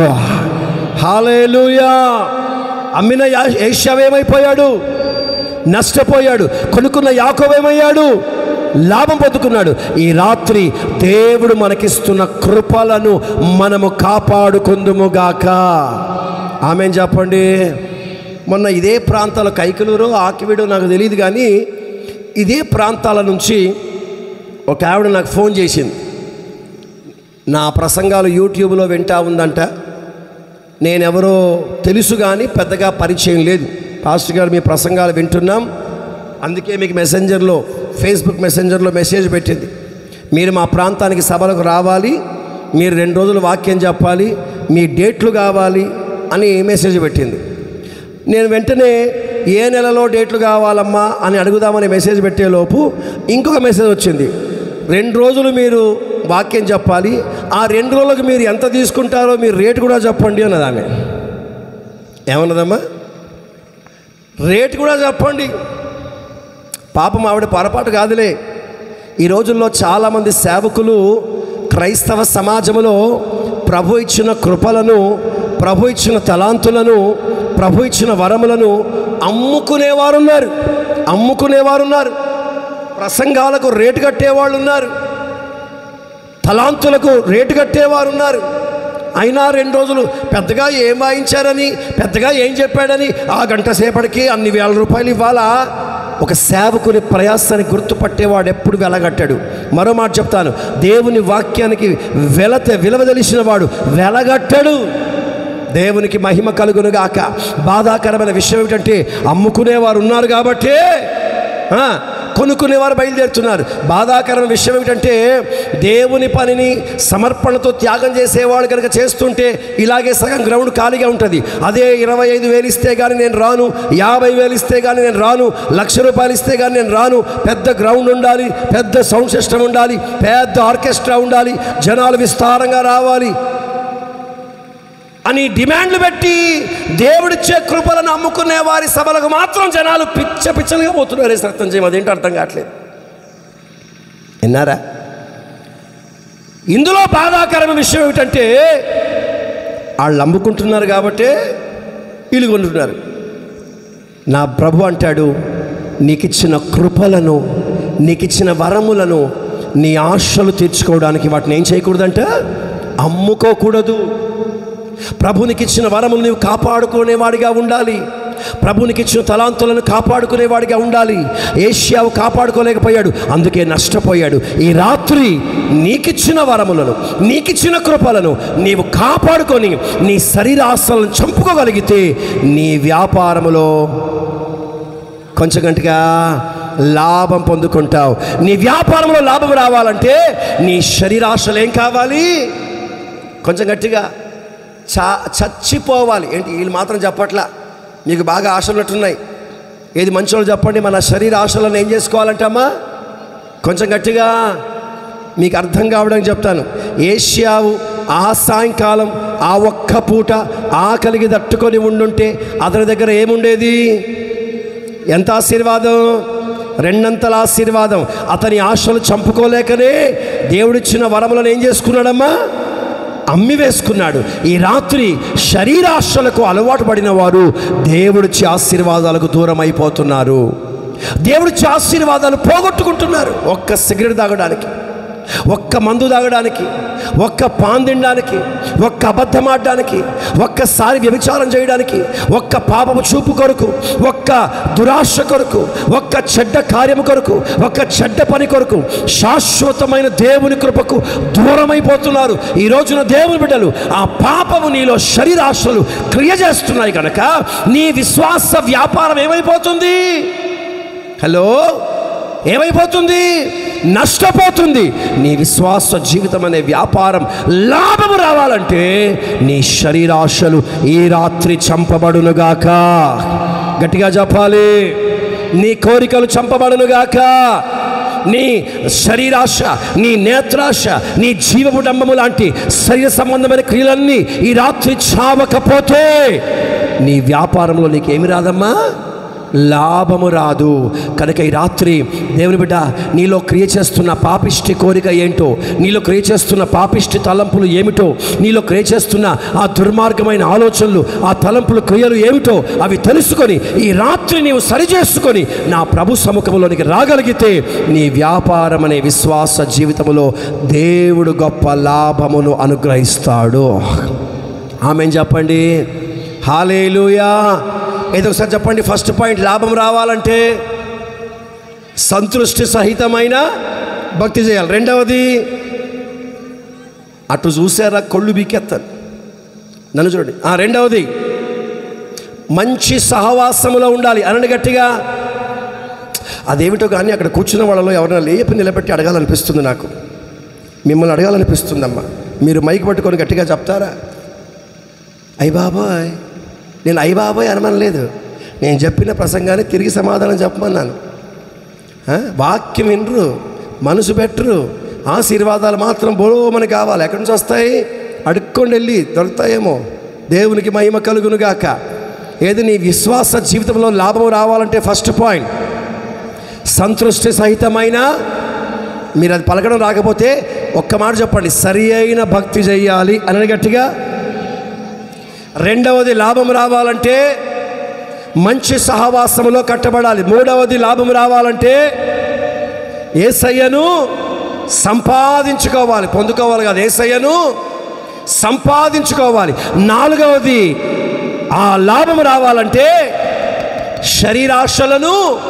హాలేలుయా అమ్మిన యా- ఏష్యావేమైపోయాడు నష్టపోయాడు కొనుక్కున్న యాకోవేమయ్యాడు లాభం పొందుకున్నాడు ఈ రాత్రి దేవుడు మనకిస్తున్న కృపలను మనము కాపాడుకుందుముగాక ఆమె చెప్పండి మొన్న ఇదే ప్రాంతాల కైకలూరు ఆకివీడు నాకు తెలియదు కానీ ఇదే ప్రాంతాల నుంచి ఒక ఆవిడ నాకు ఫోన్ చేసింది నా ప్రసంగాలు యూట్యూబ్లో వింటా ఉందంట నేనెవరో తెలుసు కానీ పెద్దగా పరిచయం లేదు పాస్టర్ గారు మీ ప్రసంగాలు వింటున్నాం అందుకే మీకు మెసెంజర్లో ఫేస్బుక్ మెసెంజర్లో మెసేజ్ పెట్టింది మీరు మా ప్రాంతానికి సభలకు రావాలి మీరు రెండు రోజులు వాక్యం చెప్పాలి మీ డేట్లు కావాలి అని మెసేజ్ పెట్టింది నేను వెంటనే ఏ నెలలో డేట్లు కావాలమ్మా అని అడుగుదామని మెసేజ్ పెట్టేలోపు ఇంకొక మెసేజ్ వచ్చింది రెండు రోజులు మీరు వాక్యం చెప్పాలి ఆ రెండు రోజులకు మీరు ఎంత తీసుకుంటారో మీరు రేటు కూడా చెప్పండి అన్నది ఆమె ఏమన్నదమ్మా రేటు కూడా చెప్పండి పాపం ఆవిడ పొరపాటు కాదులే ఈ రోజుల్లో చాలామంది సేవకులు క్రైస్తవ సమాజంలో ప్రభు ఇచ్చిన కృపలను ప్రభు ఇచ్చిన తలాంతులను ప్రభు ఇచ్చిన వరములను అమ్ముకునేవారు ఉన్నారు అమ్ముకునేవారు ఉన్నారు ప్రసంగాలకు రేటు కట్టేవాళ్ళు ఉన్నారు తలాంతులకు రేటు కట్టేవారు ఉన్నారు అయినా రెండు రోజులు పెద్దగా ఏం వాయించారని పెద్దగా ఏం చెప్పాడని ఆ గంట సేపటికి అన్ని వేల రూపాయలు ఇవ్వాలా ఒక సేవకుని ప్రయాసాన్ని గుర్తుపట్టేవాడు ఎప్పుడు వెలగట్టాడు మరో మాట చెప్తాను దేవుని వాక్యానికి వెలత విలువ తెలిసిన వాడు వెలగట్టడు దేవునికి మహిమ కలుగునుగాక బాధాకరమైన విషయం ఏమిటంటే అమ్ముకునేవారు ఉన్నారు కాబట్టే ఆ, కొనుక్కునేవారు బయలుదేరుతున్నారు బాధాకరమైన విషయం ఏమిటంటే దేవుని పనిని సమర్పణతో త్యాగం చేసేవాడు కనుక చేస్తుంటే ఇలాగే సగం గ్రౌండ్ ఖాళీగా ఉంటుంది అదే ఇరవై ఐదు వేలు ఇస్తే కానీ నేను రాను యాభై వేలు ఇస్తే కానీ నేను రాను లక్ష రూపాయలు ఇస్తే కానీ నేను రాను పెద్ద గ్రౌండ్ ఉండాలి పెద్ద సౌండ్ సిస్టమ్ ఉండాలి పెద్ద ఆర్కెస్ట్రా ఉండాలి జనాలు విస్తారంగా రావాలి అని డిమాండ్లు పెట్టి దేవుడిచ్చే కృపలను అమ్ముకునే వారి సభలకు మాత్రం జనాలు పిచ్చ పిచ్చలుగా పోతున్నారు సత్యం చేయం అదేంటో అర్థం కావట్లేదు విన్నారా ఇందులో బాధాకరమైన విషయం ఏమిటంటే వాళ్ళు అమ్ముకుంటున్నారు కాబట్టే వీళ్ళు కొంటున్నారు నా ప్రభు అంటాడు నీకిచ్చిన కృపలను నీకిచ్చిన వరములను నీ ఆశలు తీర్చుకోవడానికి వాటిని ఏం చేయకూడదంట అమ్ముకోకూడదు ప్రభునికి ఇచ్చిన వరములు నీవు కాపాడుకునేవాడిగా ఉండాలి ప్రభునికి ఇచ్చిన తలాంతులను కాపాడుకునేవాడిగా ఉండాలి ఏషియావు కాపాడుకోలేకపోయాడు అందుకే నష్టపోయాడు ఈ రాత్రి నీకిచ్చిన వరములను నీకిచ్చిన కృపలను నీవు కాపాడుకొని నీ శరీరాశలను చంపుకోగలిగితే నీ వ్యాపారములో కొంచెం గంటగా లాభం పొందుకుంటావు నీ వ్యాపారంలో లాభం రావాలంటే నీ శరీరాశలు ఏం కావాలి కొంచెం గట్టిగా చా చచ్చిపోవాలి ఏంటి వీళ్ళు మాత్రం చెప్పట్లా మీకు బాగా ఆశలు ఉన్నట్టున్నాయి ఏది మంచోళ్ళు చెప్పండి మన శరీర ఆశలను ఏం చేసుకోవాలంటమ్మా కొంచెం గట్టిగా మీకు అర్థం కావడానికి చెప్తాను ఏషియావు ఆ సాయంకాలం ఆ ఒక్క పూట ఆకలికి తట్టుకొని ఉండుంటే అతని దగ్గర ఏముండేది ఎంత ఆశీర్వాదం రెండంతల ఆశీర్వాదం అతని ఆశలు చంపుకోలేకనే దేవుడిచ్చిన వరములను ఏం చేసుకున్నాడమ్మా అమ్మి వేసుకున్నాడు ఈ రాత్రి శరీరాశలకు అలవాటు పడిన వారు దేవుడిచ్చి ఆశీర్వాదాలకు దూరం అయిపోతున్నారు దేవుడిచ్చి ఆశీర్వాదాలు పోగొట్టుకుంటున్నారు ఒక్క సిగరెట్ తాగడానికి ఒక్క మందు తాగడానికి ఒక్క పాన్ తినడానికి ఒక్క అబద్ధం ఆడడానికి ఒక్కసారి వ్యభిచారం చేయడానికి ఒక్క పాపము చూపు కొరకు ఒక్క దురాశ కొరకు ఒక్క చెడ్డ కార్యము కొరకు ఒక్క చెడ్డ పని కొరకు శాశ్వతమైన దేవుని కృపకు దూరమైపోతున్నారు ఈ రోజున దేవుని బిడ్డలు ఆ పాపము నీలో శరీరాశలు క్రియ చేస్తున్నాయి కనుక నీ విశ్వాస వ్యాపారం ఏమైపోతుంది హలో ఏమైపోతుంది నష్టపోతుంది నీ విశ్వాస జీవితం అనే వ్యాపారం లాభము రావాలంటే నీ శరీరాశలు ఈ రాత్రి చంపబడునుగాక గట్టిగా చెప్పాలి నీ కోరికలు చంపబడునుగాక నీ శరీరాశ నీ నేత్రాశ నీ జీవపు డంబము లాంటి శరీర సంబంధమైన క్రియలన్నీ ఈ రాత్రి చావకపోతే నీ వ్యాపారంలో నీకేమి రాదమ్మా లాభము రాదు కనుక ఈ రాత్రి దేవుని బిడ్డ నీలో క్రియ చేస్తున్న పాపిష్టి కోరిక ఏంటో నీలో క్రియ చేస్తున్న పాపిష్టి తలంపులు ఏమిటో నీలో క్రియ చేస్తున్న ఆ దుర్మార్గమైన ఆలోచనలు ఆ తలంపులు క్రియలు ఏమిటో అవి తెలుసుకొని ఈ రాత్రి నీవు సరిచేసుకొని నా ప్రభు సముఖంలోనికి రాగలిగితే నీ వ్యాపారం అనే విశ్వాస జీవితంలో దేవుడు గొప్ప లాభమును అనుగ్రహిస్తాడు ఆమె చెప్పండి హాలేలుయా ఏదో ఒకసారి చెప్పండి ఫస్ట్ పాయింట్ లాభం రావాలంటే సంతృష్టి సహితమైన భక్తి చేయాలి రెండవది అటు చూసారా కొళ్ళు బీకెత్తాను నన్ను చూడండి ఆ రెండవది మంచి సహవాసములో ఉండాలి అనండి గట్టిగా అదేమిటో కానీ అక్కడ కూర్చున్న వాళ్ళలో ఎవరైనా లేపి నిలబెట్టి అడగాలనిపిస్తుంది నాకు మిమ్మల్ని అడగాలనిపిస్తుందమ్మా మీరు మైక్ పట్టుకొని గట్టిగా చెప్తారా అయ్య బాబాయ్ నేను అయ్య బాబాయ్ అనమనలేదు నేను చెప్పిన ప్రసంగాన్ని తిరిగి సమాధానం చెప్పమన్నాను ఆ? వాక్యం వినరు మనసు పెట్టరు ఆశీర్వాదాలు మాత్రం బోమని కావాలి ఎక్కడి నుంచి వస్తాయి అడుక్కొని వెళ్ళి దొరుకుతాయేమో దేవునికి మహిమ కలుగునుగాక ఏది నీ విశ్వాస జీవితంలో లాభం రావాలంటే ఫస్ట్ పాయింట్ సంతృష్టి సహితమైన మీరు అది పలకడం రాకపోతే ఒక్క మాట చెప్పండి సరి అయిన భక్తి చెయ్యాలి అని గట్టిగా రెండవది లాభం రావాలంటే మంచి సహవాసములో కట్టబడాలి మూడవది లాభం రావాలంటే ఏసయ్యను సంపాదించుకోవాలి పొందుకోవాలి కదా ఏసయ్యను సంపాదించుకోవాలి నాలుగవది ఆ లాభం రావాలంటే శరీరాశలను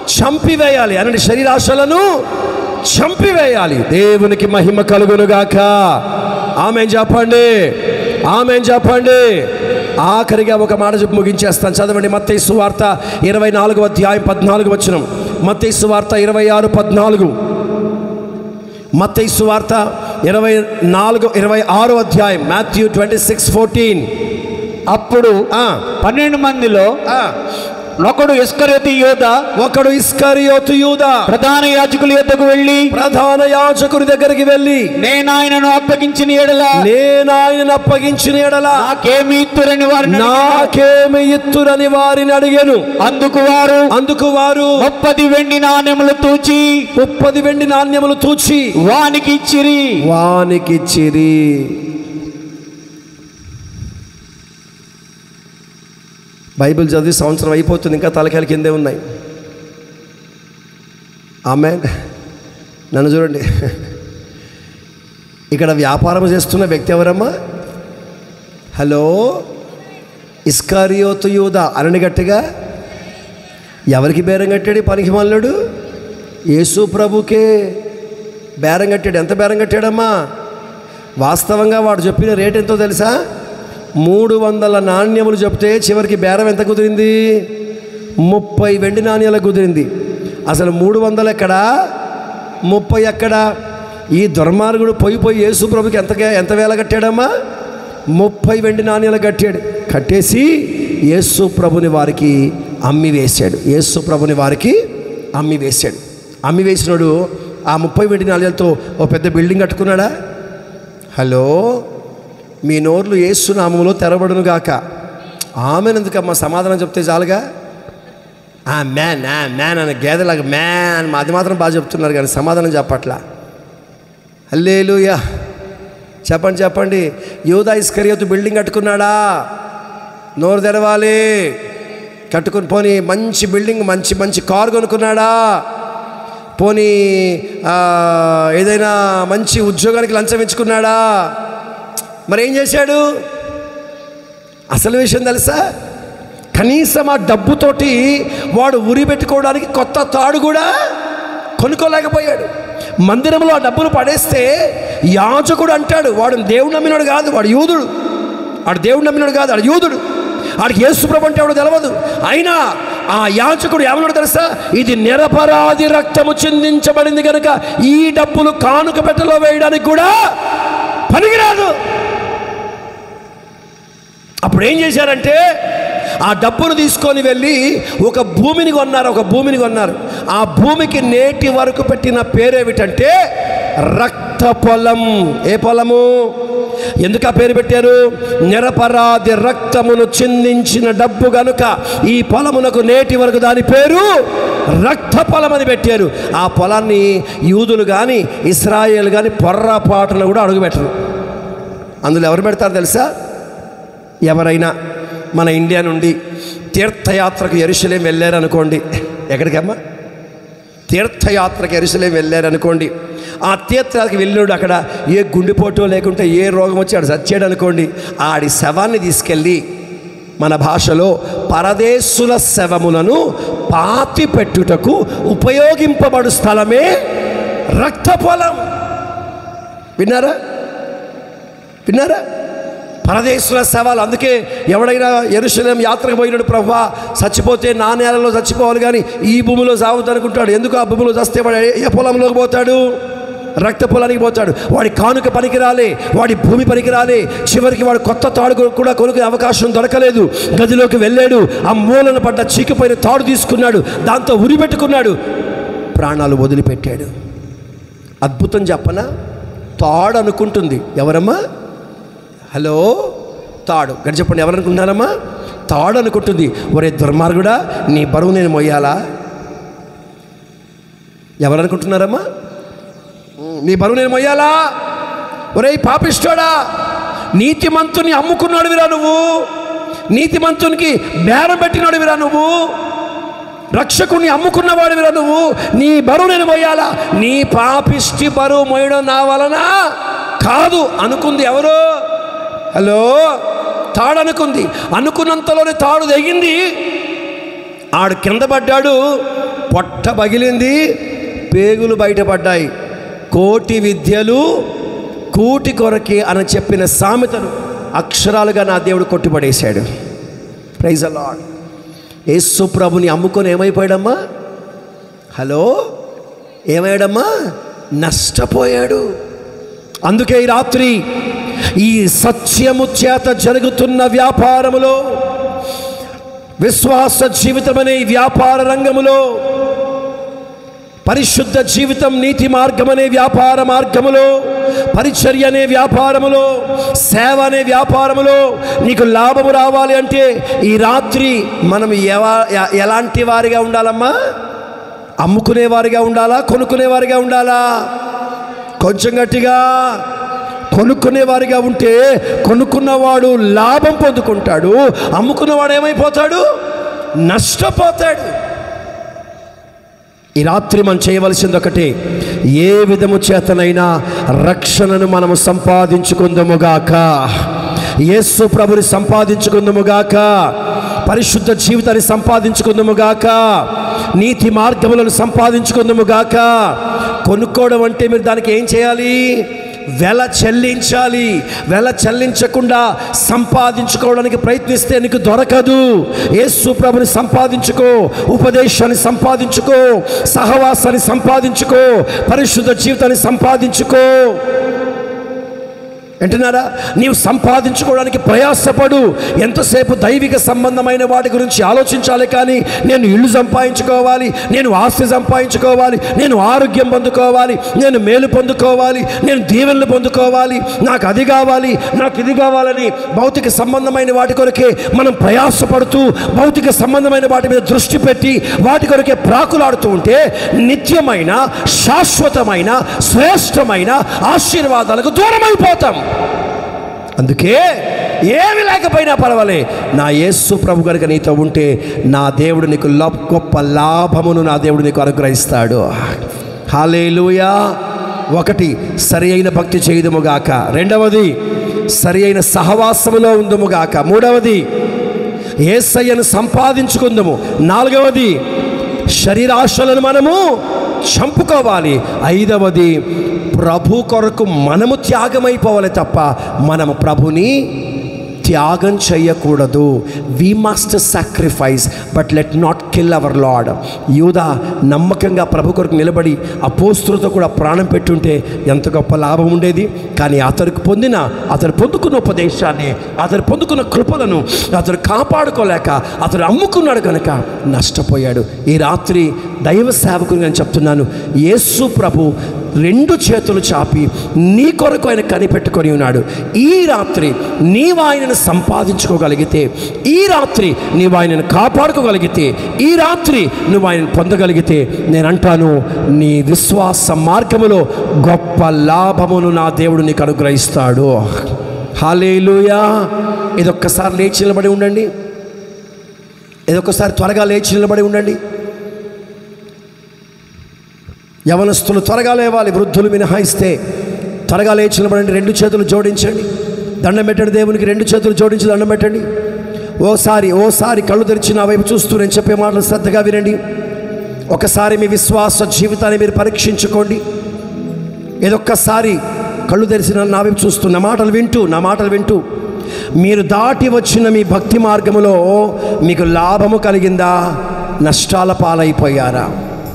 చంపివేయాలి అనండి శరీరాశలను చంపివేయాలి దేవునికి మహిమ కలుగునుగాక ఆమె చెప్పండి ఆమె చెప్పండి ఆఖరిగా ఒక మాట చెప్పి ముగించేస్తాను చదవండి మత్తయి సువార్త ఇరవై నాలుగు అధ్యాయం పద్నాలుగు వచ్చినం మత్తయి సువార్త ఇరవై ఆరు పద్నాలుగు మత్తయి సువార్త ఇరవై నాలుగు ఇరవై ఆరు అధ్యాయం మాథ్యూ ట్వంటీ సిక్స్ ఫోర్టీన్ అప్పుడు పన్నెండు మందిలో ఒకడు ఇస్కరేతి యోధ ఒకడు ఇస్కరియోతు యూదా ప్రధాన యాజకుల యొద్దకు వెళ్ళి ప్రధాన యాజకుని దగ్గరికి వెళ్ళి నేను ఆయనను అప్పగించిన ఎడల నేను ఆయన అప్పగించిన ఎడల నాకేమి ఇత్తురని వారిని అడిగాను. నాకేమి ఇత్తురని వారిని అడిగాను అందుకు వారు అందుకు వారు ముప్పది వెండి నాణెములు తూచి ముప్పది వెండి నాణ్యములు తూచి వానికి ఇచ్చిరి వానికిచ్చిరి బైబిల్ చదివి సంవత్సరం అయిపోతుంది ఇంకా తలకాయల కిందే ఉన్నాయి ఆమె నన్ను చూడండి ఇక్కడ వ్యాపారం చేస్తున్న వ్యక్తి ఎవరమ్మా హలో ఇస్కారియోతు యూద అనని గట్టిగా ఎవరికి బేరం కట్టాడు ఈ పనికి మల్లుడు యేసు ప్రభుకే బేరం కట్టాడు ఎంత బేరం కట్టాడమ్మా వాస్తవంగా వాడు చెప్పిన రేట్ ఎంతో తెలుసా మూడు వందల నాణ్యములు చెప్తే చివరికి బేరం ఎంత కుదిరింది ముప్పై వెండి నాణ్యాలకు కుదిరింది అసలు మూడు వందలు ఎక్కడా ముప్పై ఎక్కడా ఈ దుర్మార్గుడు పోయి పోయి యేసు ప్రభుకి ఎంత ఎంత వేల కట్టాడమ్మా ముప్పై వెండి నాణ్యాలు కట్టాడు కట్టేసి యేసు ప్రభుని వారికి అమ్మి వేశాడు యేసు ప్రభుని వారికి అమ్మి వేశాడు అమ్మి వేసినాడు ఆ ముప్పై వెండి నాణ్యాలతో ఓ పెద్ద బిల్డింగ్ కట్టుకున్నాడా హలో మీ నోర్లు ఏసునామములో తెరబడును గాక ఆమెనెందుకమ్మా సమాధానం చెప్తే చాలుగా ఆ మ్యాన్ ఆ మ్యాన్ అనే గేదెలాగా మ్యాన్ అది మాత్రం బాగా చెప్తున్నారు కానీ సమాధానం చెప్పట్లా హల్లేలుయా చెప్పండి చెప్పండి యూదా ఇస్కరియోతు బిల్డింగ్ కట్టుకున్నాడా నోరు తెరవాలి కట్టుకుని పోనీ మంచి బిల్డింగ్ మంచి మంచి కారు కొనుక్కున్నాడా పోనీ ఆ, ఏదైనా మంచి ఉద్యోగానికి లంచం ఇచ్చుకున్నాడా మరి ఏం చేశాడు అసలు విషయం తెలుసా కనీసం ఆ డబ్బుతోటి వాడు ఉరి పెట్టుకోవడానికి కొత్త తాడు కూడా కొనుక్కోలేకపోయాడు మందిరంలో ఆ డబ్బులు పడేస్తే యాజకుడు అంటాడు వాడు దేవుడు నమ్మినాడు కాదు వాడు యూదుడు వాడు దేవుడు నమ్మినాడు కాదు వాడు యూదుడు వాడికి యేసుప్రభు అంటే ఎవడో తెలియదు అయినా ఆ యాచకుడు ఏమన్నాడు తెలుసా ఇది నిరపరాధి రక్తము చిందించబడింది కనుక ఈ డబ్బులు కానుక పెట్టలో వేయడానికి కూడా పనికిరాదు అప్పుడు ఏం చేశారంటే ఆ డబ్బును తీసుకొని వెళ్ళి ఒక భూమిని కొన్నారు ఒక భూమిని కొన్నారు ఆ భూమికి నేటి వరకు పెట్టిన పేరేమిటంటే రక్త పొలం ఏ పొలము ఎందుకు ఆ పేరు పెట్టారు నిరపరాధి రక్తమును చిందించిన డబ్బు గనుక ఈ పొలమునకు నేటి వరకు దాని పేరు రక్త పొలం అని పెట్టారు ఆ పొలాన్ని యూదులు కానీ ఇస్రాయేల్ కానీ పొర్రపాటును కూడా అడుగుపెట్టరు అందులో ఎవరు పెడతారు తెలుసా ఎవరైనా మన ఇండియా నుండి తీర్థయాత్రకు ఎరుసలేం వెళ్ళారనుకోండి ఎక్కడికమ్మా తీర్థయాత్రకు ఎరుసలేం వెళ్ళారనుకోండి ఆ తీర్థయాత్రకు వెళ్ళినాడు అక్కడ ఏ గుండెపోటో లేకుంటే ఏ రోగం వచ్చి ఆడు చచ్చాడు అనుకోండి ఆడి శవాన్ని తీసుకెళ్ళి మన భాషలో పరదేశుల శవములను పాతి పెట్టుటకు ఉపయోగింపబడు స్థలమే రక్త పొలం విన్నారా విన్నారా పరదేశుల శవాలు అందుకే ఎవడైనా ఎరుశలేం యాత్రకు పోయినాడు ప్రభా చచ్చిపోతే నా నేలలో చచ్చిపోవాలి కానీ ఈ భూమిలో సాగుతూ అనుకుంటాడు ఎందుకు ఆ భూమిలో చస్తే వాడు ఏ- ఏ పొలంలోకి పోతాడు రక్త పొలానికి పోతాడు వాడి కానుక పనికి రాలే వాడి భూమి పనికి రాలే చివరికి వాడు కొత్త తాడు కొ- కూడా కొనుక్కునే అవకాశం దొరకలేదు గదిలోకి వెళ్ళాడు ఆ మూలన పడ్డ చీకిపోయిన తాడు తీసుకున్నాడు దాంతో ఉరి పెట్టుకున్నాడు ప్రాణాలు వదిలిపెట్టాడు అద్భుతం చెప్పనా తాడు అనుకుంటుంది ఎవరమ్మా హలో తాడు గడి చెప్పండి ఎవరు అనుకుంటున్నారమ్మా తాడు అనుకుంటుంది ఒరే దుర్మార్గుడా నీ బరువు నేను మొయ్యాలా ఎవరు అనుకుంటున్నారమ్మా ఉమ్, నీ బరువు నేను మొయ్యాలా ఒరే పాపిష్టోడా నీతిమంతుని అమ్ముకున్నాడువిరా నువ్వు నీతిమంతునికి బేరం పెట్టినాడువిరా నువ్వు రక్షకుని అమ్ముకున్నవాడివిరా నువ్వు నీ బరువు నేను మొయ్యాలా నీ పాపిష్టి బరువు మోయడం నా వలన కాదు అనుకుంది ఎవరు హలో తాడు అనుకుంది అనుకున్నంతలోనే తాడు తెగింది ఆడు కింద పడ్డాడు పొట్ట పగిలింది పేగులు బయటపడ్డాయి కోటి విద్యలు కూటి కొరకి అని చెప్పిన సామెతను అక్షరాలుగా నా దేవుడు కొట్టుబడేశాడు ప్రైజ్ అలాడ్ యేసు ప్రభుని అమ్ముకొని ఏమైపోయాడమ్మా హలో ఏమయ్యాడమ్మా నష్టపోయాడు అందుకే ఈ రాత్రి ఈ సత్యము చేత జరుగుతున్న వ్యాపారములో విశ్వాస జీవితం అనే ఈ వ్యాపార రంగములో పరిశుద్ధ జీవితం నీతి మార్గం అనే వ్యాపార మార్గములో పరిచర్య అనే వ్యాపారములో సేవ అనే వ్యాపారములో నీకు లాభము రావాలి అంటే ఈ రాత్రి మనం ఎవ ఎ- ఎలాంటి వారిగా ఉండాలమ్మా అమ్ముకునేవారిగా ఉండాలా కొనుక్కునేవారిగా ఉండాలా కొంచెం గట్టిగా కొనుక్కునేవారిగా ఉంటే కొనుక్కున్నవాడు లాభం పొందుకుంటాడు అమ్ముకున్నవాడు ఏమైపోతాడు నష్టపోతాడు ఈ రాత్రి మనం చేయవలసింది ఒకటి ఏ విధము చేతనైనా రక్షణను మనము సంపాదించుకుందముగాక యేసు ప్రభుని సంపాదించుకుందముగాక పరిశుద్ధ జీవితాన్ని సంపాదించుకుందముగాక నీతి మార్గములను సంపాదించుకుందముగాక కొనుక్కోవడం అంటే మీరు దానికి ఏం చేయాలి వెల చెల్లించాలి వెల చెల్లించకుండా సంపాదించుకోవడానికి ప్రయత్నిస్తే నీకు దొరకదు యేసు ప్రభుని సంపాదించుకో ఉపదేశాన్ని సంపాదించుకో సహవాసాన్ని సంపాదించుకో పరిశుద్ధ జీవితాన్ని సంపాదించుకో వింటున్నారా నీవు సంపాదించుకోవడానికి ప్రయాసపడు ఎంతసేపు దైవిక సంబంధమైన వాటి గురించి ఆలోచించాలి కానీ నేను ఇల్లు సంపాదించుకోవాలి నేను ఆస్తి సంపాదించుకోవాలి నేను ఆరోగ్యం పొందుకోవాలి నేను మేలు పొందుకోవాలి నేను దీవెనలు పొందుకోవాలి నాకు అది కావాలి నాకు ఇది కావాలని భౌతిక సంబంధమైన వాటి కొరకే మనం ప్రయాసపడుతూ భౌతిక సంబంధమైన వాటి మీద దృష్టి పెట్టి వాటి కొరకే ప్రాకులాడుతూ ఉంటే నిత్యమైన శాశ్వతమైన శ్రేష్టమైన ఆశీర్వాదాలకు దూరమైపోతాం అందుకే ఏమి లేకపోయినా పర్వాలే నా యేసు ప్రభు కనుక నీతో ఉంటే నా దేవుడు నీకు లా- గొప్ప లాభమును నా దేవుడు నీకు అనుగ్రహిస్తాడు హాలేలుయా ఒకటి సరి అయిన భక్తి చేయుదుముగాక రెండవది సరి అయిన సహవాసములో ఉందుముగాక మూడవది ఏసయ్యను సంపాదించుకుందాము నాలుగవది శరీరాశలను మనము చంపుకోవాలి ఐదవది ప్రభు కొరకు మనము త్యాగమైపోవాలి తప్ప మనము ప్రభుని త్యాగం చేయకూడదు we must sacrifice but let not kill our Lord యూదా నమ్మకంగా ప్రభు కొరకు నిలబడి అపోస్తులతో కూడా ప్రాణం పెట్టుంటే ఎంత గొప్ప లాభం ఉండేది కానీ అతనికి పొందిన అతను పొందుకున్న ఉపదేశాన్ని అతను పొందుకున్న కృపలను అతను కాపాడుకోలేక అతను అమ్ముకున్నాడు కనుక నష్టపోయాడు ఈ రాత్రి దైవ సేవకుని నేను చెప్తున్నాను యేసు ప్రభు రెండు చేతులు చాపి నీ కొరకు ఆయన కనిపెట్టుకొని ఉన్నాడు ఈ రాత్రి నీవు ఆయనను సంపాదించుకోగలిగితే ఈ రాత్రి నీవు ఆయనను కాపాడుకోగలిగితే ఈ రాత్రి నువ్వు ఆయనను పొందగలిగితే నేను అంటాను నీ విశ్వాస మార్గములో గొప్ప లాభమును నా దేవుడు నీకు అనుగ్రహిస్తాడు హాలేలుయా ఇదొక్కసారి లేచి నిలబడి ఉండండి ఇదొక్కసారి త్వరగా లేచి నిలబడి ఉండండి యవనస్తులు త్వరగా లేవాలి వృద్ధులు మినహాయిస్తే త్వరగా లేచి నిలబడండి రెండు చేతులు జోడించండి దండం పెట్టండి దేవునికి రెండు చేతులు జోడించి దండం పెట్టండి ఓసారి ఓసారి కళ్ళు తెరిచి నా వైపు చూస్తూ నేను చెప్పే మాటలు శ్రద్ధగా వినండి ఒకసారి మీ విశ్వాస జీవితాన్ని మీరు పరీక్షించుకోండి ఏదొక్కసారి కళ్ళు తెరిచిన నా వైపు చూస్తూ నా మాటలు వింటూ నా మాటలు వింటూ మీరు దాటి వచ్చిన మీ భక్తి మార్గములో మీకు లాభము కలిగిందా నష్టాల పాలైపోయారా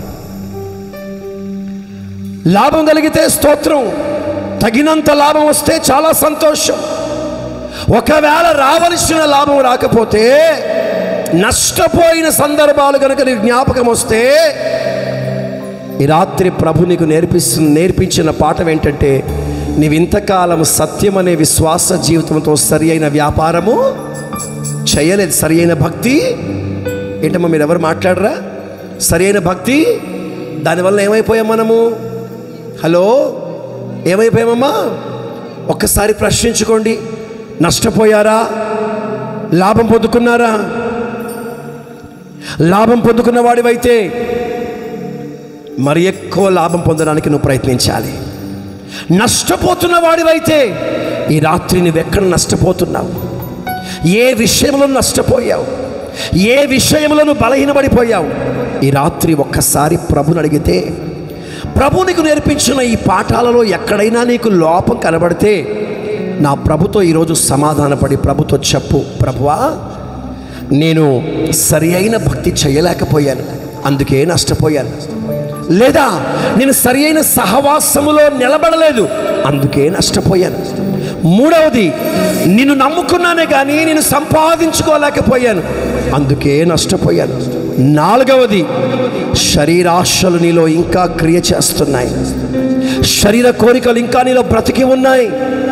లాభం కలిగితే స్తోత్రం తగినంత లాభం వస్తే చాలా సంతోషం ఒకవేళ రావలసిన లాభం రాకపోతే నష్టపోయిన సందర్భాలు కనుక నీకు జ్ఞాపకం వస్తే ఈ రాత్రి ప్రభు నీకు నేర్పిస్తు నేర్పించిన పాఠం ఏంటంటే నీవు ఇంతకాలం సత్యం అనే విశ్వాస జీవితంతో సరి అయిన వ్యాపారము చేయలేదు సరి అయిన భక్తి ఏంటమ్మా మీరు ఎవరు మాట్లాడరా సరి అయిన భక్తి దానివల్ల ఏమైపోయాం మనము హలో ఏమైపోయామమ్మా ఒక్కసారి ప్రశ్నించుకోండి నష్టపోయారా లాభం పొందుకున్నారా లాభం పొందుకున్న వాడివైతే మరి ఎక్కువ లాభం పొందడానికి నువ్వు ప్రయత్నించాలి నష్టపోతున్న వాడివైతే ఈ రాత్రి నువ్వెక్కడ నష్టపోతున్నావు ఏ విషయంలో నష్టపోయావు ఏ విషయంలో నువ్వు బలహీనపడిపోయావు ఈ రాత్రి ఒక్కసారి ప్రభుని అడిగితే ప్రభు నీకు నేర్పించిన ఈ పాఠాలలో ఎక్కడైనా నీకు లోపం కనబడితే నా ప్రభుతో ఈరోజు సమాధానపడి ప్రభుతో చెప్పు ప్రభువా నేను సరి అయిన భక్తి చేయలేకపోయాను అందుకే నష్టపోయాను లేదా నేను సరి అయిన సహవాసములో నిలబడలేదు అందుకే నష్టపోయాను మూడవది నిన్ను నమ్ముకున్నానే కానీ నేను సంపాదించుకోలేకపోయాను అందుకే నష్టపోయాను నాలుగవది శరీరాశలు నీలో ఇంకా క్రియ చేస్తున్నాయి శరీర కోరికలు ఇంకా నీలో బ్రతికి ఉన్నాయి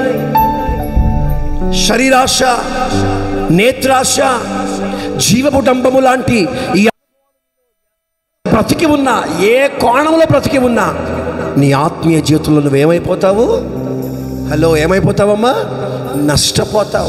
శరీరాశ నేత్రాశ జీవపుటంబము లాంటి ఈ బ్రతికి ఉన్నా ఏ కోణంలో బ్రతికి ఉన్నా నీ ఆత్మీయ జీవితంలో నువ్వేమైపోతావు హలో ఏమైపోతావమ్మా నష్టపోతావు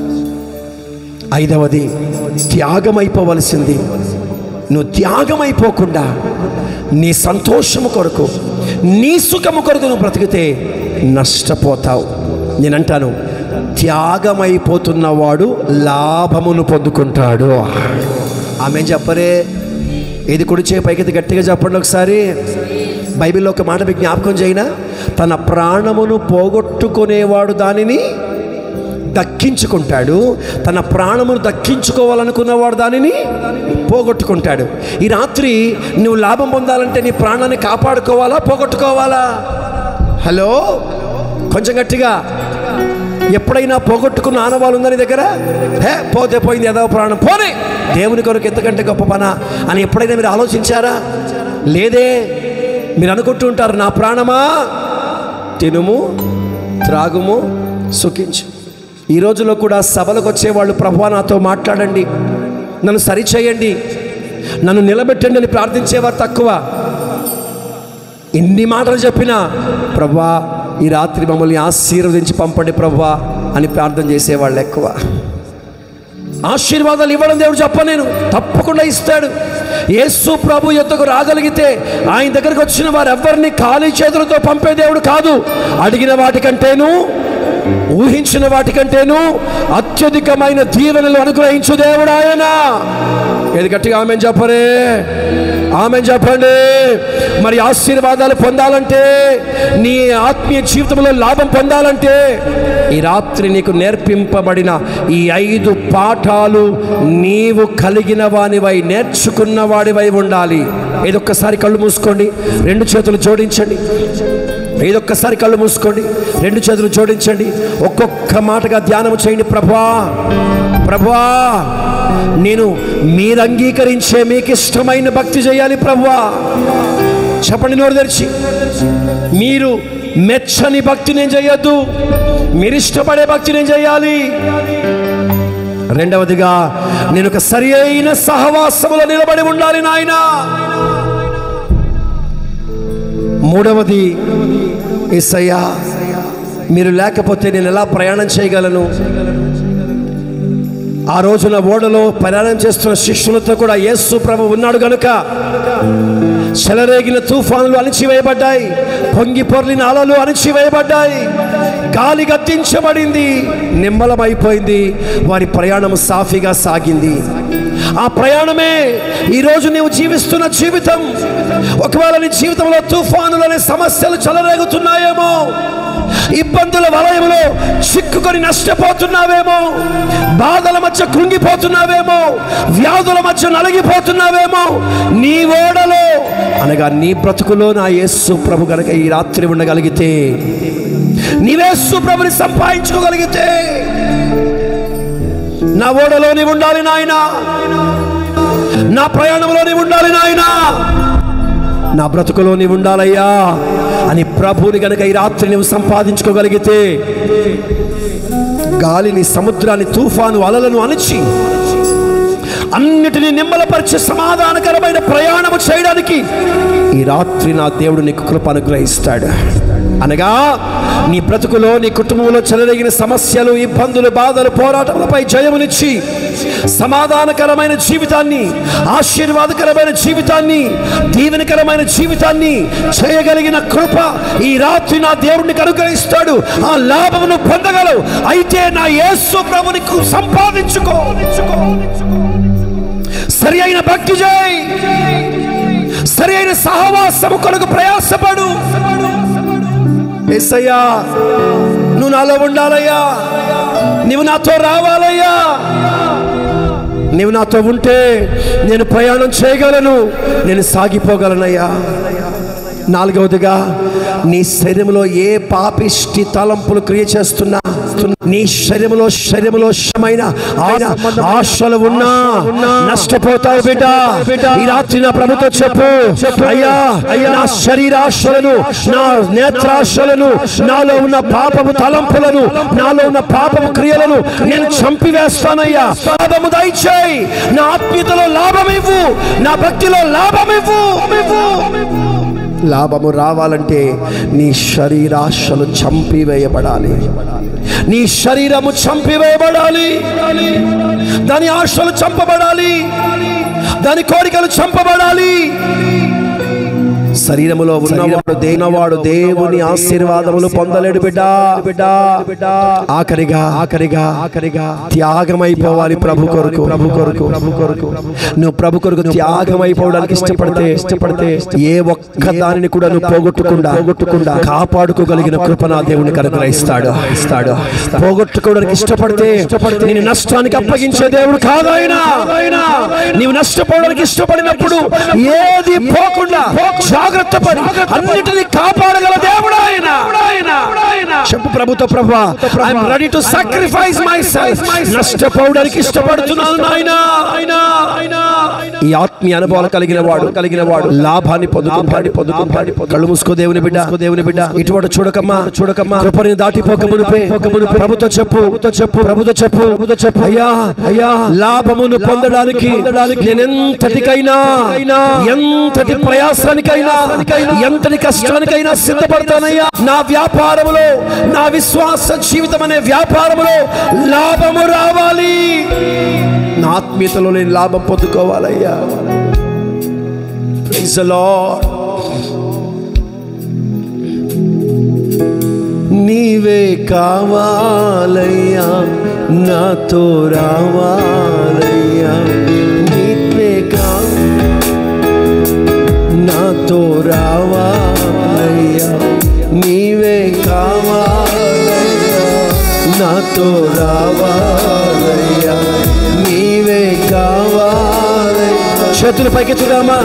ఐదవది త్యాగమైపోవలసింది నువ్వు త్యాగమైపోకుండా నీ సంతోషము కొరకు నీ సుఖము కొరకు నువ్వు బ్రతికితే నష్టపోతావు నేనంటాను త్యాగమైపోతున్నవాడు లాభమును పొందుకుంటాడు ఆమె చెప్పరే ఏది కుడి చేయి పైకి గట్టిగా చెప్పండి ఒకసారి బైబిల్లో ఒక మాట మీకు జ్ఞాపకం చేయనా తన ప్రాణమును పోగొట్టుకునేవాడు దానిని దక్కించుకుంటాడు తన ప్రాణమును దక్కించుకోవాలనుకున్నవాడు దానిని పోగొట్టుకుంటాడు ఈ రాత్రి నువ్వు లాభం పొందాలంటే నీ ప్రాణాన్ని కాపాడుకోవాలా పోగొట్టుకోవాలా హలో కొంచెం గట్టిగా ఎప్పుడైనా పోగొట్టుకున్న ఆనవాళ్ళు ఉందా నీ దగ్గర హే పోతే పోయింది ఏదో ప్రాణం పోనీ దేవుని కొరకు ఎంతకంటే గొప్ప పన అని ఎప్పుడైనా మీరు ఆలోచించారా లేదే మీరు అనుకుంటూ ఉంటారు నా ప్రాణమా తినుము త్రాగుము సుఖించు ఈ రోజులో కూడా సభలకు వచ్చేవాళ్ళు ప్రభు నాతో మాట్లాడండి నన్ను సరిచేయండి నన్ను నిలబెట్టండి అని ప్రార్థించేవారు తక్కువ ఎన్ని మాటలు చెప్పినా ప్రభా ఈ రాత్రి మమ్మల్ని ఆశీర్వదించి పంపండి ప్రభా అని ప్రార్థన చేసేవాళ్ళు ఎక్కువ ఆశీర్వాదాలు ఇవ్వడం దేవుడు చెప్ప నేను తప్పకుండా ఇస్తాడు యేసు ప్రభు యొద్దకు రాగలిగితే ఆయన దగ్గరకు వచ్చిన వారు ఎవరిని ఖాళీ చేతులతో పంపే దేవుడు కాదు అడిగిన వాటికంటేను ఊహించిన వాటికంటేను అత్యధికమైన దీవెనలు అనుగ్రహించు దేవుడు ఆయన ఏది గట్టిగా ఆమె చెప్పరే ఆమె చెప్పండి మరి ఆశీర్వాదాలు పొందాలంటే నీ ఆత్మీయ జీవితంలో లాభం పొందాలంటే ఈ రాత్రి నీకు నేర్పింపబడిన ఈ ఐదు పాఠాలు నీవు కలిగిన వానివై నేర్చుకున్న వాడివై ఉండాలి ఏదొక్కసారి కళ్ళు మూసుకోండి రెండు చేతులు జోడించండి ఏదొక్కసారి కళ్ళు మూసుకోండి రెండు చేతులు జోడించండి ఒక్కొక్క మాటగా ధ్యానం చేయండి ప్రభా ప్రభా నేను మీరు అంగీకరించే మీకు ఇష్టమైన భక్తి చేయాలి ప్రభువా చెప్పండి నోరు తెరిచి మీరు మెచ్చని భక్తి నేను చేయొద్దు మీరు ఇష్టపడే భక్తి నేను చేయాలి రెండవదిగా నేను ఒక సరి అయిన సహవాసములో నిలబడి ఉండాలి నాయనా మూడవది ఏసయ్యా మీరు లేకపోతే నేను ఎలా ప్రయాణం చేయగలను ఆ రోజున ఓడలో ప్రయాణం చేస్తున్న శిష్యులతో కూడా యేసు ప్రభు ఉన్నాడు గనుక చెలరేగిన తుఫానులు అణిచివేయబడ్డాయి పొంగి పొర్లిన అలలు అణిచివేయబడ్డాయి గాలి గద్దించబడింది నిమ్మలమైపోయింది వారి ప్రయాణం సాఫీగా సాగింది ఆ ప్రయాణమే ఈరోజు నీవు జీవిస్తున్న జీవితం ఒకవేళ నీ జీవితంలో తుఫానులు అనే సమస్యలు చెలరేగుతున్నాయేమో ఇబ్బందుల వలయంలో చిక్కుకొని నష్టపోతున్నావేమో బాధల మధ్య కృంగిపోతున్నావేమో వ్యాధుల మధ్య నలిగిపోతున్నావేమో నీ ఓడలో అనగా నీ బ్రతుకులో నా యేసు ప్రభు కనుక ఈ రాత్రి ఉండగలిగితే నీవేసు ప్రభుని సంపాదించుకోగలిగితే నా ఓడలో నీవు ఉండాలి నాయనా నా ప్రయాణంలో నీవు ఉండాలి నాయనా నా బ్రతుకులో నీవు ఉండాలయ్యా అని ప్రభుని గనక ఈ రాత్రి నువ్వు సంపాదించుకోగలిగితే గాలిని సముద్రాన్ని తుఫాను అలలను అణిచి అన్నిటినీ నిమ్మలపరిచి సమాధానకరమైన ప్రయాణము చేయడానికి ఈ రాత్రి నా దేవుడు నీకు కృప అనుగ్రహిస్తాడు అనగా నీ బ్రతుకులో నీ కుటుంబంలో చెలరేగిన సమస్యలు ఇబ్బందులు బాధలు పోరాటములపై జయమునిచ్చి సమాధానకరమైన జీవితాన్ని ఆశీర్వాదకరమైన జీవితాన్ని దీవెనకరమైన జీవితాన్ని చేయగలిగిన కృప ఈ రాత్రి నా దేవుడిని అనుగ్రహిస్తాడు ఆ లాభమును పొందగలవు అయితే నా యేసు ప్రభుని సంపాదించుకో సరి అయిన భక్తి చేయి సరి అయిన సహవాసము కొరకు ప్రయాసపడు ఎస్సయ్యా నువ్వు నాలో ఉండాలయ్యా నువ్వు నాతో రావాలయ్యా నీవు నాతో ఉంటే నేను ప్రయాణం చేయగలను నేను సాగిపోగలనయ్యా నాలుగవదిగా నీ శరీరంలో ఏ పాపిష్టి తలంపులు క్రియ చేస్తున్నా నీ శరీరంలో శరీరంలో శమైన ఆయన ఆశలు ఉన్నా నష్టపోతావు బిడ్డ ఈ రాత్రి నా ప్రభుతో చెప్పు అయ్యా అయ్యా నా శరీరాశలను నా నేత్రాశలను నాలో ఉన్న పాపము తలంపులను నాలో ఉన్న పాపము క్రియలను నేను చంపివేస్తానయ్యా లాభము దయచేయి నా ఆత్మీయతలో లాభం ఇవ్వు నా భక్తిలో లాభం ఇవ్వు లాభము రావాలంటే నీ శరీరాశలు చంపివేయబడాలి నీ శరీరము చంపివేయబడాలి దాని ఆశలు చంపబడాలి దాని కోరికలు చంపబడాలి శరీరములో ఉన్నవాడు దేనవాడు దేవుని ఆశీర్వాదములు పొందలేడు బిడ్డ బిడ్డ ఆఖరిగా ఆఖరిగా ఆఖరిగా త్యాగమైపోవాలి ప్రభు కొరకు ప్రభు కొరకు ప్రభు కొరకు నువ్వు ప్రభు కొరకు త్యాగమైపోవడానికి ఇష్టపడితే ఇష్టపడితే ఏ ఒక్క దానిని కూడా నువ్వు పోగొట్టకుండా పోగొట్టకుండా కాపాడుకోగలిగిన కృప నా దేవుని అనుగ్రహిస్తాడు ఇస్తాడు పోగొట్టుకోవడానికి ఇష్టపడితే నేను నష్టానికి అప్పగించే దేవుడు కాదు ఆయన నీవు నష్టపోవడానికి ఇష్టపడినప్పుడు ఏది పోకుండా జాగ్రత్త పడి అన్నిటిని కాపాడగల దేవుడు ఆయన చెప్పు ప్రభుతో ప్రభు I'm ready to sacrifice myself నష్టపోవడానికి ఇష్టపడుతున్నాను నాయనా ఈ ఆత్మీయ అనుభవాలు కలిగిన వాడు కలిగిన వాడు లాభాన్ని పొందుకుంటాడు పొందుకుంటాడు కళ్ళు మూసుకో దేవుని బిడ్డ దేవుని బిడ్డ ఇటువంటి చూడకమ్మా చూడకమ్మా కృపని దాటిపోక మునిపే ప్రభుతో చెప్పు ప్రభుతో చెప్పు ప్రభుతో చెప్పు ప్రభుతో చెప్పు అయ్యా అయ్యా లాభమును పొందడానికి నేనెంతటికైనా ఎంతటి ప్రయాసానికైనా ఎంతటి కష్టానికైనా సిద్ధపడతానయ్యా నా వ్యాపారములో నా విశ్వాస జీవితం అనే వ్యాపారములో లాభము రావాలి నా ఆత్మీయతలో నేను లాభం పొందుకోవాలయ్యా Praise the Lord. నీవే కావాలయ్యా నాతో రావాలయ్యా నీవే కా నాతో రావాలయ్యా నీవే కావాలయ్యా నాతో రావాలయ్యా నీవే కావాలయ్యా చేతులు పైకి చూడమా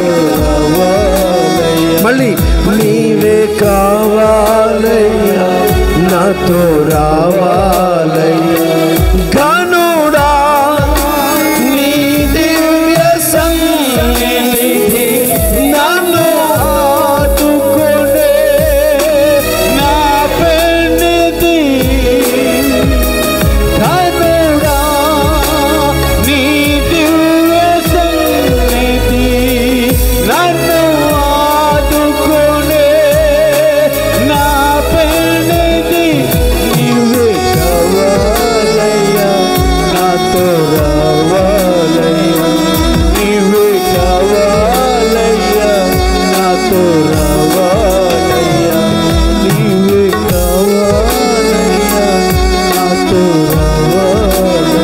మళ్ళీ నీవే కావాలయ్యా నాతో రావాలయ్యా గనుడా నీ దివ్య సన్నిధి నన్ను ఆదుకునే నా పెన్నిధి కరుణా నీ దివ్య సన్నిధి నన్ను ఆదుకునే నా పెన్నిధి నీవే కావాలయ్యా నాతో రావాలయ్యా నీవే కావాలయ్యా నాతో రావాలయ్యా నీవే కావాలయ్యా నాతో రావాలయ్యా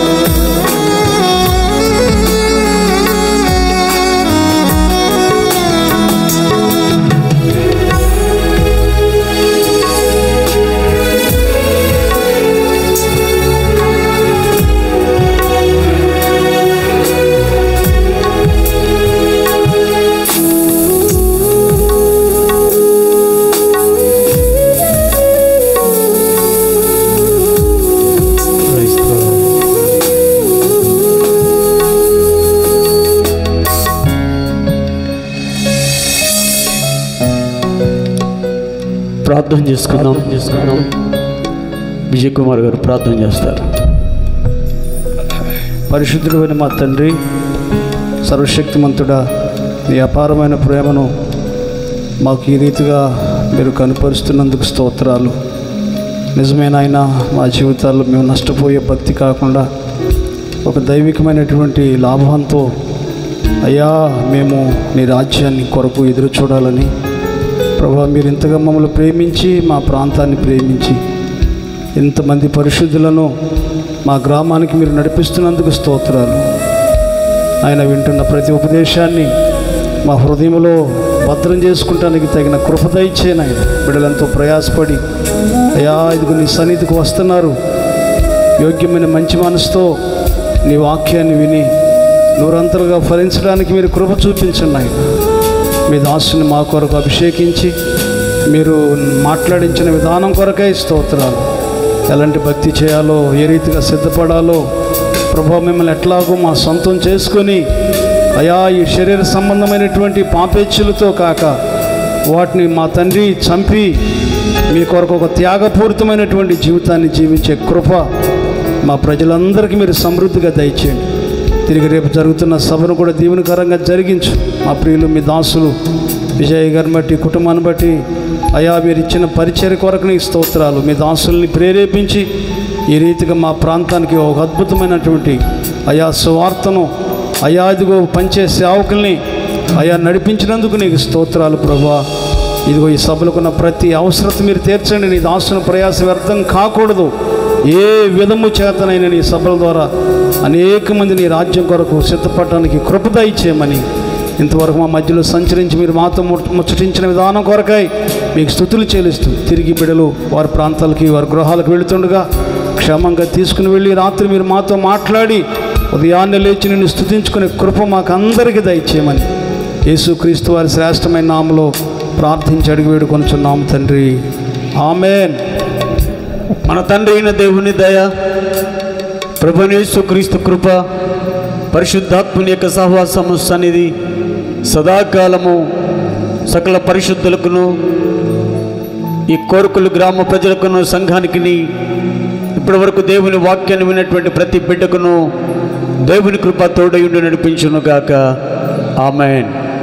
ప్రార్థన చేసుకుందాం చేసుకుందాం విజయ్ కుమార్ గారు ప్రార్థన చేస్తారు పరిశుద్ధుడైన మా తండ్రి సర్వశక్తిమంతుడా నీ అపారమైన ప్రేమను మాకు ఈ రీతిగా మీరు కనుపరుస్తున్నందుకు స్తోత్రాలు నిజమైన ఆయన మా జీవితాల్లో మేము నష్టపోయే భక్తి కాకుండా ఒక దైవికమైనటువంటి లాభంతో అయ్యా మేము నీ రాజ్యాన్ని కొరకు ఎదురు చూడాలని ప్రభా మీరు ఇంతగా మమ్మల్ని ప్రేమించి మా ప్రాంతాన్ని ప్రేమించి ఇంతమంది పరిశుద్ధులను మా గ్రామానికి మీరు నడిపిస్తున్నందుకు స్తోత్రాలు ఆయన వింటున్న ప్రతి ఉపదేశాన్ని మా హృదయంలో భద్రం చేసుకుంటానికి తగిన కృప దయచేయను ఆయన బిడ్డలంతో ప్రయాసపడి అయా ఇదిగో నీ సన్నిధికి వస్తున్నారు యోగ్యమైన మంచి మనసుతో నీ వాక్యాన్ని విని నూరంతలుగా ఫలించడానికి మీరు కృప చూపించండి ఆయన మీ దాసుని మా కొరకు అభిషేకించి మీరు మాట్లాడించిన విధానం కొరకై స్తోత్రాలు ఎలాంటి భక్తి చేయాలో ఏ రీతిగా సిద్ధపడాలో ప్రభా మిమ్మల్ని ఎట్లాగో మా సొంతం చేసుకొని అయా ఈ శరీర సంబంధమైనటువంటి పాపేచ్చులతో కాక వాటిని మా తండ్రి చంపి మీ కొరకు ఒక త్యాగపూరితమైనటువంటి జీవితాన్ని జీవించే కృప మా ప్రజలందరికీ మీరు సమృద్ధిగా దయచేయండి తిరిగి రేపు జరుగుతున్న సభను కూడా దీవెనకరంగా జరిగించు మా ప్రియులు మీ దాసులు విజయ్ గారిని బట్టి కుటుంబాన్ని బట్టి అయా మీరు ఇచ్చిన పరిచయ కొరకు నీ స్తోత్రాలు మీ దాసుల్ని ప్రేరేపించి ఈ రీతిగా మా ప్రాంతానికి ఒక అద్భుతమైనటువంటి అయా సువార్తను అయా ఇదిగో పంచే సేవకుల్ని అయా నడిపించినందుకు నీకు స్తోత్రాలు ప్రభా ఇదిగో ఈ సభలకున్న ప్రతి అవసరత మీరు తీర్చండి నీ దాసుని ప్రయాస వ్యర్థం కాకూడదు ఏ విధము చేతనైన నీ సభల ద్వారా అనేక మంది నీ రాజ్యం కొరకు సిద్ధపడటానికి కృపద ఇచ్చేయమని ఇంతవరకు మా మధ్యలో సంచరించి మీరు మాతో ముట్- ముచ్చటించిన విధానం కొరకై మీకు స్థుతులు చెల్లిస్తూ తిరిగి బిడలు వారి ప్రాంతాలకి వారి గృహాలకు వెళుతుండగా క్షేమంగా తీసుకుని వెళ్ళి రాత్రి మీరు మాతో మాట్లాడి ఉదయాన్నే లేచి నిన్ను స్థుతించుకునే కృప మాకు అందరికీ దయచేయమని యేసుక్రీస్తు వారి శ్రేష్టమైన నామలో ప్రార్థించి అడిగి వేడుకొనుచున్నాము తండ్రి ఆమెన్ మన తండ్రి అయిన దేవుని దయ ప్రభునేసు క్రీస్తు కృప పరిశుద్ధాత్ముని యొక్క సహవాసము సన్నిధి సదాకాలము సకల పరిశుద్ధులకును ఈ కోరుకులు గ్రామ ప్రజలకును సంఘానికి ఇప్పటి వరకు దేవుని వాక్యాన్ని విన్నటువంటి ప్రతి బిడ్డకును దేవుని కృప తోడయుండి నడిపించును గాక ఆమెన్